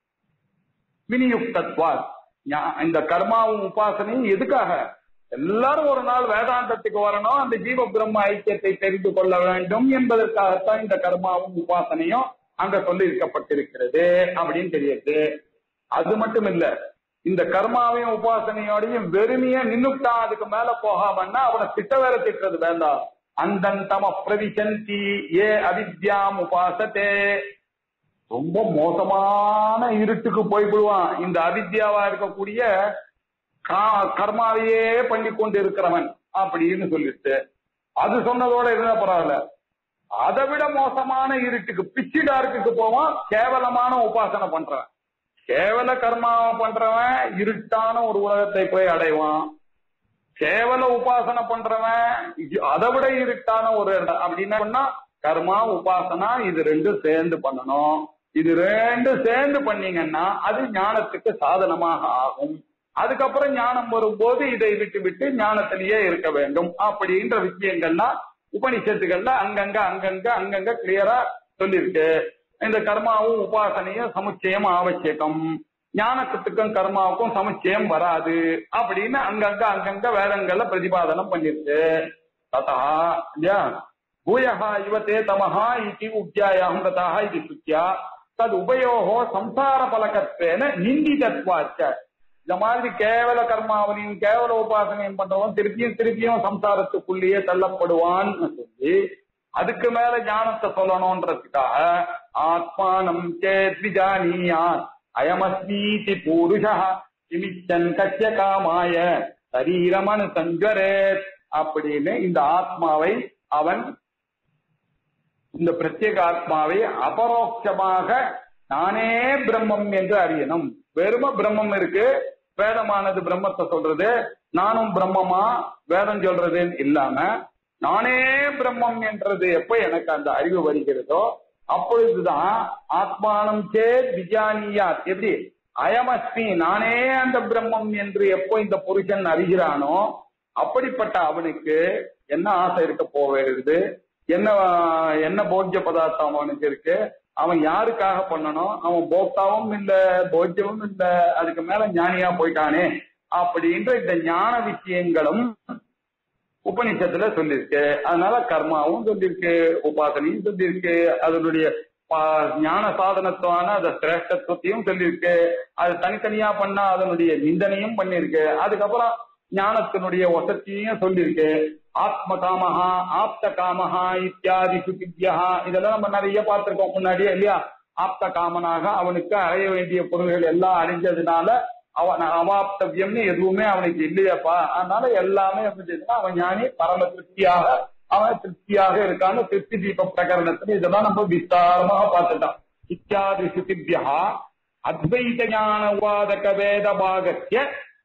வினியுக்தத்வா இந்த கர்மாவும் உபாசனையும் எதுக்காக எல்லாரும் ஒரு நாள் வேதாந்தத்துக்கு வரணும் அந்த ஜீவ பிரம்ம ஐக்கியத்தை தெரிந்து கொள்ள வேண்டும் என்பதற்காகத்தான் இந்த கர்மாவும் உபாசனையும் அங்க சொல்லி இருக்கப்பட்டிருக்கிறது அப்படின்னு தெரியுது அது மட்டும் இல்ல இந்த கர்மாவையும் உபாசனையோடையும் வெறுமைய நின்னுட்டான் அதுக்கு மேல போகாமன்னா அவனை திட்ட வேற திட்டுறது வேண்டாம் அந்தன் தம பிரவிசந்தி ஏ அவித்யாம் உபாசத்தே ரொம்ப மோசமான இருட்டுக்கு போய்விடுவான் இந்த அவித்யாவா இருக்கக்கூடிய கர்மாவையே பண்ணி கொண்டு இருக்கிறவன் அப்படின்னு சொல்லிட்டு அது சொன்னதோட இருந்தா பரவாயில்ல அதை விட மோசமான இருட்டுக்கு பிச்சி டார்க்குக்கு போவான் கேவலமான உபாசனை பண்றவன் கேவல கர்மாவை பண்றவன் இருட்டான ஒரு உலகத்தை போய் அடைவான் கேவல உபாசனை பண்றவன் அதை விட இருட்டான ஒரு அப்படின்னா கர்மா உபாசனா இது ரெண்டும் சேர்ந்து பண்ணணும் இது ரெண்டும் சேர்ந்து பண்ணீங்கன்னா அது ஞானத்துக்கு சாதனமாக ஆகும் அதுக்கப்புறம் ஞானம் வரும்போது இதை விட்டு விட்டு ஞானத்திலேயே இருக்க வேண்டும் அப்படின்ற விஷயங்கள்லாம் உபனிஷத்துகள்ல அங்கங்க அங்கங்க அங்கங்க கிளியரா சொல்லியிருக்கு இந்த கர்மாவும் உபாசனையும் சமுச்சயம் ஆவசியகம் ஞானத்துக்கும் கர்மாவுக்கும் சமுச்சயம் வராது அப்படின்னு அங்கங்க அங்கங்க வேதங்கள்ல பிரதிபாதனம் பண்ணிருக்கு ததா இல்லையா பூயஹா இவத்தே தமஹா இதி உத்தியாயாம் ததாக இது சுத்தியா தது உபயோகோ சம்சார பலகத்வேன நிந்திதத்வாச்ச இந்த மாதிரி கேவல கர்மாவனையும் கேவல உபாசனையும் பண்றவன் திருப்பியும் திருப்பியும் சம்சாரத்துக்குள்ளேயே தள்ளப்படுவான்னு சொல்லி அதுக்கு மேல ஞானத்தை சொல்லணும்ன்றதுக்காக ஆத்மானம் சேத்விஜானியா அயமஸ்மீதி பூருஷா கிமிச்சன் கச்ச காமாய சரீரமனு சஞ்சரேத் அப்படின்னு இந்த ஆத்மாவை அவன் இந்த பிரத்யேக ஆத்மாவை அபரோக்ஷமாக நானே பிரம்மம் என்று அறியணும் வெறும பிரம்மம் இருக்கு வேதமானது பிரம்மத்தை சொல்றது நானும் பிரம்மமா வேதம் சொல்றது இல்லாம நானே பிரம்மம் என்றது எப்ப எனக்கு அந்த அறிவு வருகிறதோ அப்பொழுதுதான் ஆத்மானம் சேத் விஜயானியாத் எப்படி அயமஸ்மி நானே அந்த பிரம்மம் என்று எப்போ இந்த புருஷன் அறிகிறானோ அப்படிப்பட்ட அவனுக்கு என்ன ஆசை இருக்க போகிறது என்ன என்ன போஜ்ய பதார்த்தம் அவனுக்கு இருக்கு அவன் யாருக்காக பண்ணணும் அவன் போக்தாவும் இல்ல போஜ்யமும் இல்ல அதுக்கு மேல ஞானியா போயிட்டானே அப்படின்ற இந்த ஞான விஷயங்களும் உபனிஷத்துல சொல்லியிருக்கு அதனால கர்மாவும் சொல்லியிருக்கு உபாசனையும் சொல்லியிருக்கு அதனுடைய பா- ஞான சாதனத்துவான அந்த சிரேஷ்டத்துவத்தையும் சொல்லியிருக்கு அது தனித்தனியா பண்ணா அதனுடைய நிந்தனையும் பண்ணியிருக்கு அதுக்கப்புறம் ஞானத்தினுடைய வசதியையும் சொல்லியிருக்கு ஆத்ம காமஹா ஆப்த காமஹா இத்தியாதி சுகித்யா இதெல்லாம் நம்ம நிறைய பார்த்திருக்கோம் முன்னாடியே இல்லையா ஆப்த காமனாக அவனுக்கு அடைய வேண்டிய பொருள்கள் எல்லாம் அழிஞ்சதுனால அவன் அவாப்தவியம்னு எதுவுமே அவனுக்கு இல்லையப்பா அதனால எல்லாமே எப்படி செய்யுதுன்னா அவன் ஞானி பரம திருப்தியாக அவன் திருப்தியாக இருக்கான்னு திருப்தி தீப பிரகரணத்துல இதெல்லாம் நம்ம விஸ்தாரமாக பார்த்துட்டோம் இத்தியாதி சுகித்யா அத்வைத ஞான உபாதக வேத பாகத்திய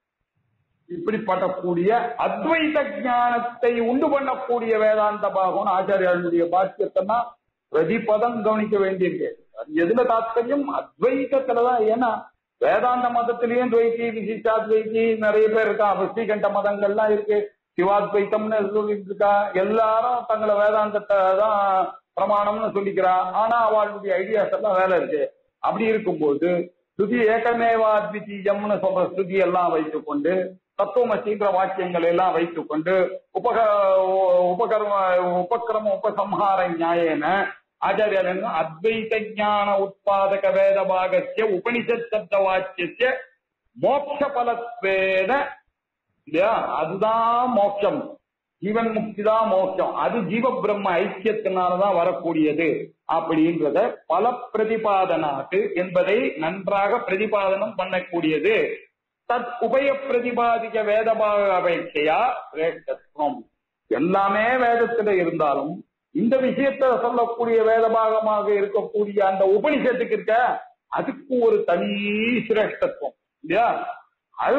இப்படிப்படக்கூடிய அத்வைத ஞானத்தை உண்டு பண்ணக்கூடிய வேதாந்த பாகம் ஆச்சாரியாளுடைய பாக்கியத்தைன்னா பிரதிபதம் கவனிக்க வேண்டியிருக்கு அது எதுல தாத்பரியம் அத்வைத்தத்துலதான் ஏன்னா வேதாந்த மதத்திலயும் துவைத்தி விசிஷ்டாத்வைத்தி நிறைய பேர் இருக்கா ஸ்ரீகண்ட மதங்கள்லாம் இருக்கு சிவாத்வைத்தம்னு சொல்லிட்டு இருக்கா எல்லாரும் தங்களை வேதாந்தத்தை தான் பிரமாணம்னு சொல்லிக்கிறா ஆனா அவளுடைய ஐடியாஸ் எல்லாம் வேலை இருக்கு அப்படி இருக்கும்போது ஸ்ருதி ஏகமேவா அத்விதீயம்னு சொல்ற ஸ்ருதி எல்லாம் வைத்துக்கொண்டு தத்துவமசின்ற வாக்கியங்கள் எல்லாம் வைத்துக்கொண்டு உபக உபகர்ம உபக்கிரம உபசம்ஹார நியாயேன ஆச்சாரியார் என்ன அத்வைத ஞான உற்பாதக வேத பாகசிய உபனிஷத் சப்த வாக்கிய மோட்ச பலத்வேன இல்லையா அதுதான் மோட்சம் ஜீவன் முக்தி தான் மோட்சம் அது ஜீவ பிரம்ம ஐக்கியத்தினாலதான் வரக்கூடியது அப்படின்றத பல பிரதிபாதனாட்டு என்பதை நன்றாக பிரதிபாதனம் பண்ணக்கூடியது தத் உபய பிரதிபாதிக்க வேதபாக அபேட்சையா வேதத்துவம் எல்லாமே வேதத்துல இருந்தாலும் இந்த விஷயத்தை சொல்லக்கூடிய வேதபாகமாக இருக்கக்கூடிய அந்த உபனிஷத்துக்கு இருக்க அதுக்கு ஒரு தனி சிரேஷ்டத்துவம் இல்லையா அது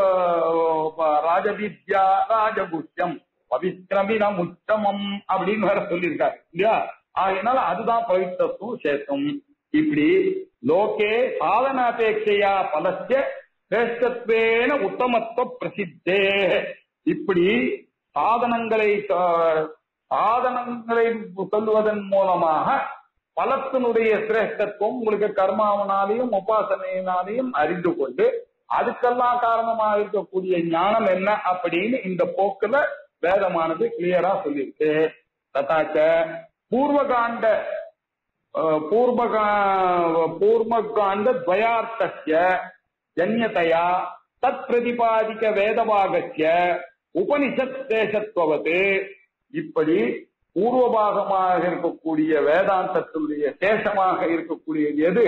அஹ், ராஜவித்யா ராஜகுஷ்யம் பவித்ரமினம் உத்தமம் அப்படின்னு வேற சொல்லியிருக்காரு இல்லையா ஆகையினால அதுதான் பவித்திரத்துவம் சேத்தம் இப்படி லோகே சாதனாபேட்சையா பலஸ்ய சிரேஷ்டத்வேன உத்தமத்துவ பிரசித்தே இப்படி சாதனங்களை சா- சாதனங்களை சொல்லுவதன் மூலமாக பலத்தினுடைய சிரேஷ்டத்துவம் உங்களுக்கு கர்மாவனாலையும் உபாசனையினாலையும் அறிந்து கொண்டு அதுக்கெல்லாம் காரணமாக இருக்கக்கூடிய ஞானம் என்ன அப்படின்னு இந்த போக்குல வேதமானது கிளியரா சொல்லியிருக்கு ததாச்ச பூர்வகாண்ட அஹ், பூர்வகா பூர்வகாண்ட துவயார்த்தஸ்ய ஜன்யதையா தத் பிரதிபாதிக்க வேதபாகஸ்ய உபனிஷத் தேசத்துவது இப்படி பூர்வபாகமாக இருக்கக்கூடிய வேதாந்தத்தினுடைய சேஷமாக இருக்கக்கூடியது எது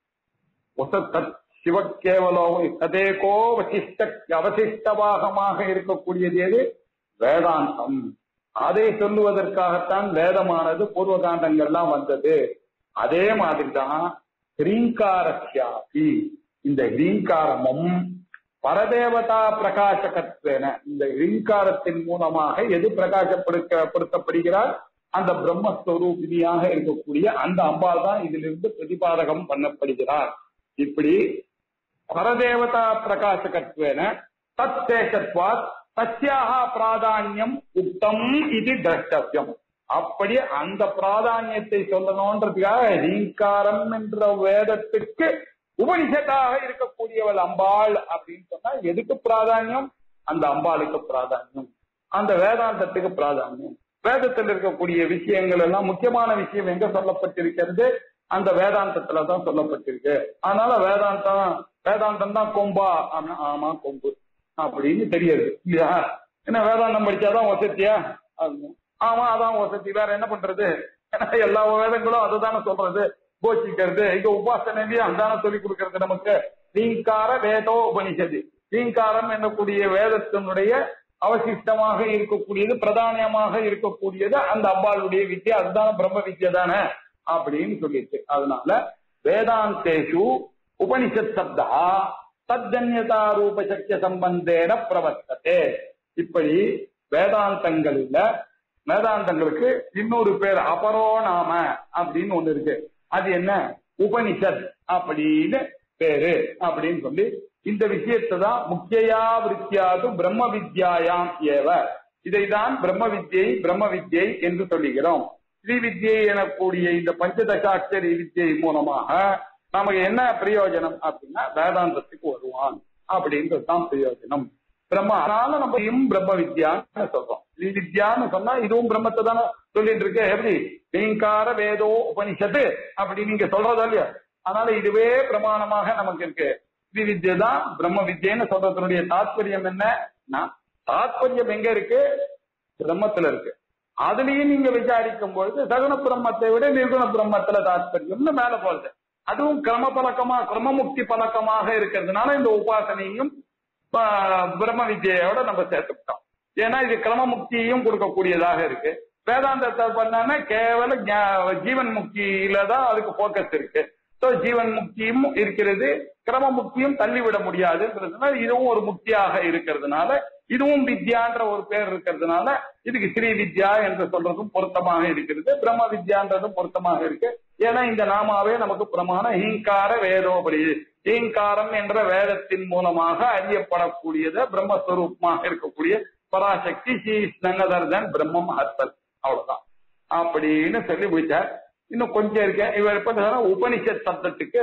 தத் சிவக்கேவலோ ததேகோ வசிஷ்ட அவசிஷ்டபாகமாக இருக்கக்கூடியது எது வேதாந்தம் அதை சொல்லுவதற்காகத்தான் வேதமானது பூர்வகாண்டங்கள்லாம் வந்தது அதே மாதிரிதான் ஹ்ரீங்காரஸ்யாபி இந்த ஹ்ரீங்காரமும் பரதேவதா பிரகாசகத்வேன இந்த ஹ்ரீங்காரத்தின் மூலமாக எது பிரகாசப்படுத்தப்படுகிறார் அந்த பிரம்மஸ்வரூபிணியாக இருக்கக்கூடிய அந்த அம்பாள் தான் இதிலிருந்து பிரதிபாதகம் பண்ணப்படுகிறார் இப்படி பரதேவதா பிரகாசகத்வேன தத் சேஷத்வாத் தஸ்யாக பிராதானியம் உத்தம் இது திரஷ்டவியம் அப்படி அந்த பிராதானியத்தை சொல்லணும்ன்றதுக்காக ரீங்காரம் என்ற வேதத்துக்கு உபனிஷத்தாக இருக்கக்கூடியவள் அம்பாள் அப்படின்னு சொன்னா எதுக்கு பிராதானியம் அந்த அம்பாளுக்கு பிராதானியம் அந்த வேதாந்தத்துக்கு பிராதானியம் வேதத்தில் இருக்கக்கூடிய விஷயங்கள் எல்லாம் முக்கியமான விஷயம் எங்க சொல்லப்பட்டிருக்கிறது அந்த வேதாந்தத்துல தான் சொல்லப்பட்டிருக்கு அதனால வேதாந்தம் வேதாந்தம் தான் கொம்பா ஆமா, ஆமா கொம்பு அப்படின்னு தெரியுது இல்லையா என்ன வேதாந்தம் படிச்சாதான் வசதியா அது. ஆமா அதான் வசதி வேற என்ன பண்றது ஏன்னா எல்லா வேதங்களும் அதுதானே சொல்றது கோச்சிக்கிறது இங்க உபாசனையிலேயே அதான சொல்லி கொடுக்கறது நமக்கு ரீங்கார வேதோ உபனிஷது ரீங்காரம் என்னக்கூடிய வேதத்தினுடைய அவசிஷ்டமாக இருக்கக்கூடியது பிரதானியமாக இருக்கக்கூடியது அந்த அம்பாளுடைய வித்யா அதுதான் பிரம்ம வித்யா தானே அப்படின்னு சொல்லிட்டு அதனால வேதாந்தேஷு உபனிஷத் சப்தா தஜன்யதா ரூப சக்கிய சம்பந்தேன பிரவர்த்ததே இப்படி வேதாந்தங்களில் வேதாந்தங்களுக்கு இன்னொரு பேர் அபரோநாம அப்படின்னு ஒண்ணு இருக்கு அது என்ன உபனிஷத் அப்படின்னு பேரு அப்படின்னு சொல்லி இந்த விஷயத்தை தான் முக்கியா விருத்தியாது பிரம்ம வித்யாயாம் ஏவ இதைதான் பிரம்ம வித்யை பிரம்ம வித்யை என்று சொல்லுகிறோம் ஸ்ரீ வித்யை எனக்கூடிய இந்த பஞ்சதசாட்சரி வித்யை மூலமாக நமக்கு என்ன பிரயோஜனம் அப்படின்னா வேதாந்தத்துக்கு வருவான் அப்படின்றது தான் பிரயோஜனம் பிரம்ம அதனால நம்ம இம் பிரம்ம வித்யான்னு சொல்றோம் ஸ்ரீ வித்யான்னு சொன்னா இதுவும் பிரம்மத்தை தானே சொல்லிட்டு இருக்கு எப்படி ரீங்கார வேதோ உபனிஷத்து அப்படி நீங்க சொல்றதா இல்லையா அதனால இதுவே பிரமாணமாக நமக்கு இருக்கு ஸ்ரீ வித்யை தான் பிரம்ம வித்யன்னு சொல்றதனுடைய தாத்பரியம் என்ன தாத்பரியம் எங்க இருக்கு பிரம்மத்துல இருக்கு அதுலயும் நீங்க விசாரிக்கும் பொழுது சகுன பிரம்மத்தை விட நிர்குண பிரம்மத்துல தாத்பரியம்னு மேல போகுது அதுவும் கிரம பழக்கமா கிரமமுக்தி பழக்கமாக இருக்கிறதுனால இந்த உபாசனையும் ஆஹ், பிரம்ம வித்யோட நம்ம சேர்த்துக்கிட்டோம் ஏன்னா இது கிரமமுக்தியும் கொடுக்கக்கூடியதாக இருக்கு வேதாந்தத்தை பண்ணான்னா கேவல ஞா- ஜீவன் முக்தியில தான் அதுக்கு போக்கஸ் இருக்கு ஸோ ஜீவன் முக்தியும் இருக்கிறது கிரம முக்தியும் தள்ளிவிட முடியாதுன்றதுனால இதுவும் ஒரு முக்தியாக இருக்கிறதுனால இதுவும் வித்யான்ற ஒரு பேர் இருக்கிறதுனால இதுக்கு ஸ்ரீ வித்யா என்று சொல்றதும் பொருத்தமாக இருக்கிறது பிரம்ம வித்யான்றதும் பொருத்தமாக இருக்கு ஏன்னா இந்த நாமாவே நமக்கு பிரமாண ஈங்கார வேதோபடி ஈங்காரம் என்ற வேதத்தின் மூலமாக அறியப்படக்கூடியது பிரம்மஸ்வரூபமாக இருக்கக்கூடிய பராசக்தி ஸ்ரீ நங்கதர்தன் பிரம்மம் ஹர்த்தல் அவ்வளவுதான் அப்படின்னு சொல்லி முடிச்சார் இன்னும் கொஞ்சம் இருக்கேன் இவர் இப்ப சொன்னா உபனிஷத் சப்தத்துக்கு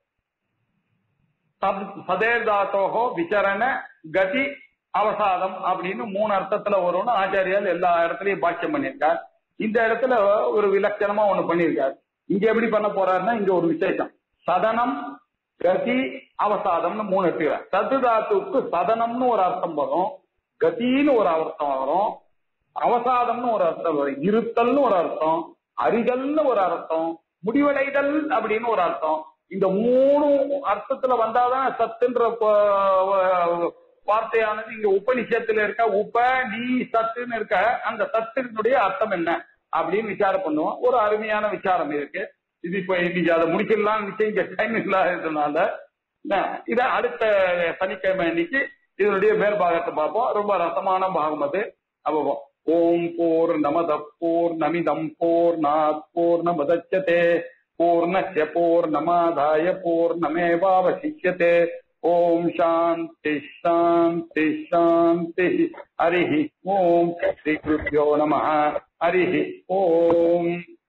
சப்- சதேர் தாத்தோகோ விசரண கதி அவசாதம் அப்படின்னு மூணு அர்த்தத்துல வரும்னு ஆச்சாரியால் எல்லா இடத்துலயும் பாக்கியம் பண்ணியிருக்கார் இந்த இடத்துல ஒரு விலட்சணமா ஒண்ணு பண்ணியிருக்கார் இங்க எப்படி பண்ண போறாருன்னா இங்க ஒரு விசேஷம் சதனம் கதி அவசாதம்னு மூணு எடுத்துக்கிறார் சத்து தாத்துவுக்கு சதனம்னு ஒரு அர்த்தம் வரும் கதின்னு ஒரு அர்த்தம் வரும் அவசாதம்னு ஒரு அர்த்தம் வரும் இருத்தல்னு ஒரு அர்த்தம் அறிதல்னு ஒரு அர்த்தம் முடிவடைதல் அப்படின்னு ஒரு அர்த்தம் இந்த மூணு அர்த்தத்துல வந்தாதான் சத்துன்ற ப- வ- வார்த்தையானது இங்க உபனிஷத்துல இருக்க உப நீ சத்துன்னு இருக்க அந்த சத்தினுடைய அர்த்தம் என்ன அப்படின்னு விசாரம் பண்ணுவோம் ஒரு அருமையான விசாரம் இருக்கு இது இப்ப இன்னைக்கு அதை முடிச்சிடலாம் நிச்சயம் இங்க டைம் இல்லாததுனால என்ன, இத அடுத்த சனிக்கிழமை அன்னைக்கு இதனுடைய மேற்பாகத்தை பார்ப்போம் ரொம்ப ரசமான பாகம் அது அப்போ ஓம் போர் நமத போர் நமிதம் போர் நாத் போர் நமதச்சதே பூர்ணஸ்ய பூர்ணமாதாய பூர்ணமேவாவசிஷ்யते ஓம் சாந்தி சாந்தி சாந்தி ஹரி ஓம் ஸ்ரீ குருभ्यो நமः ஹரி ஓம்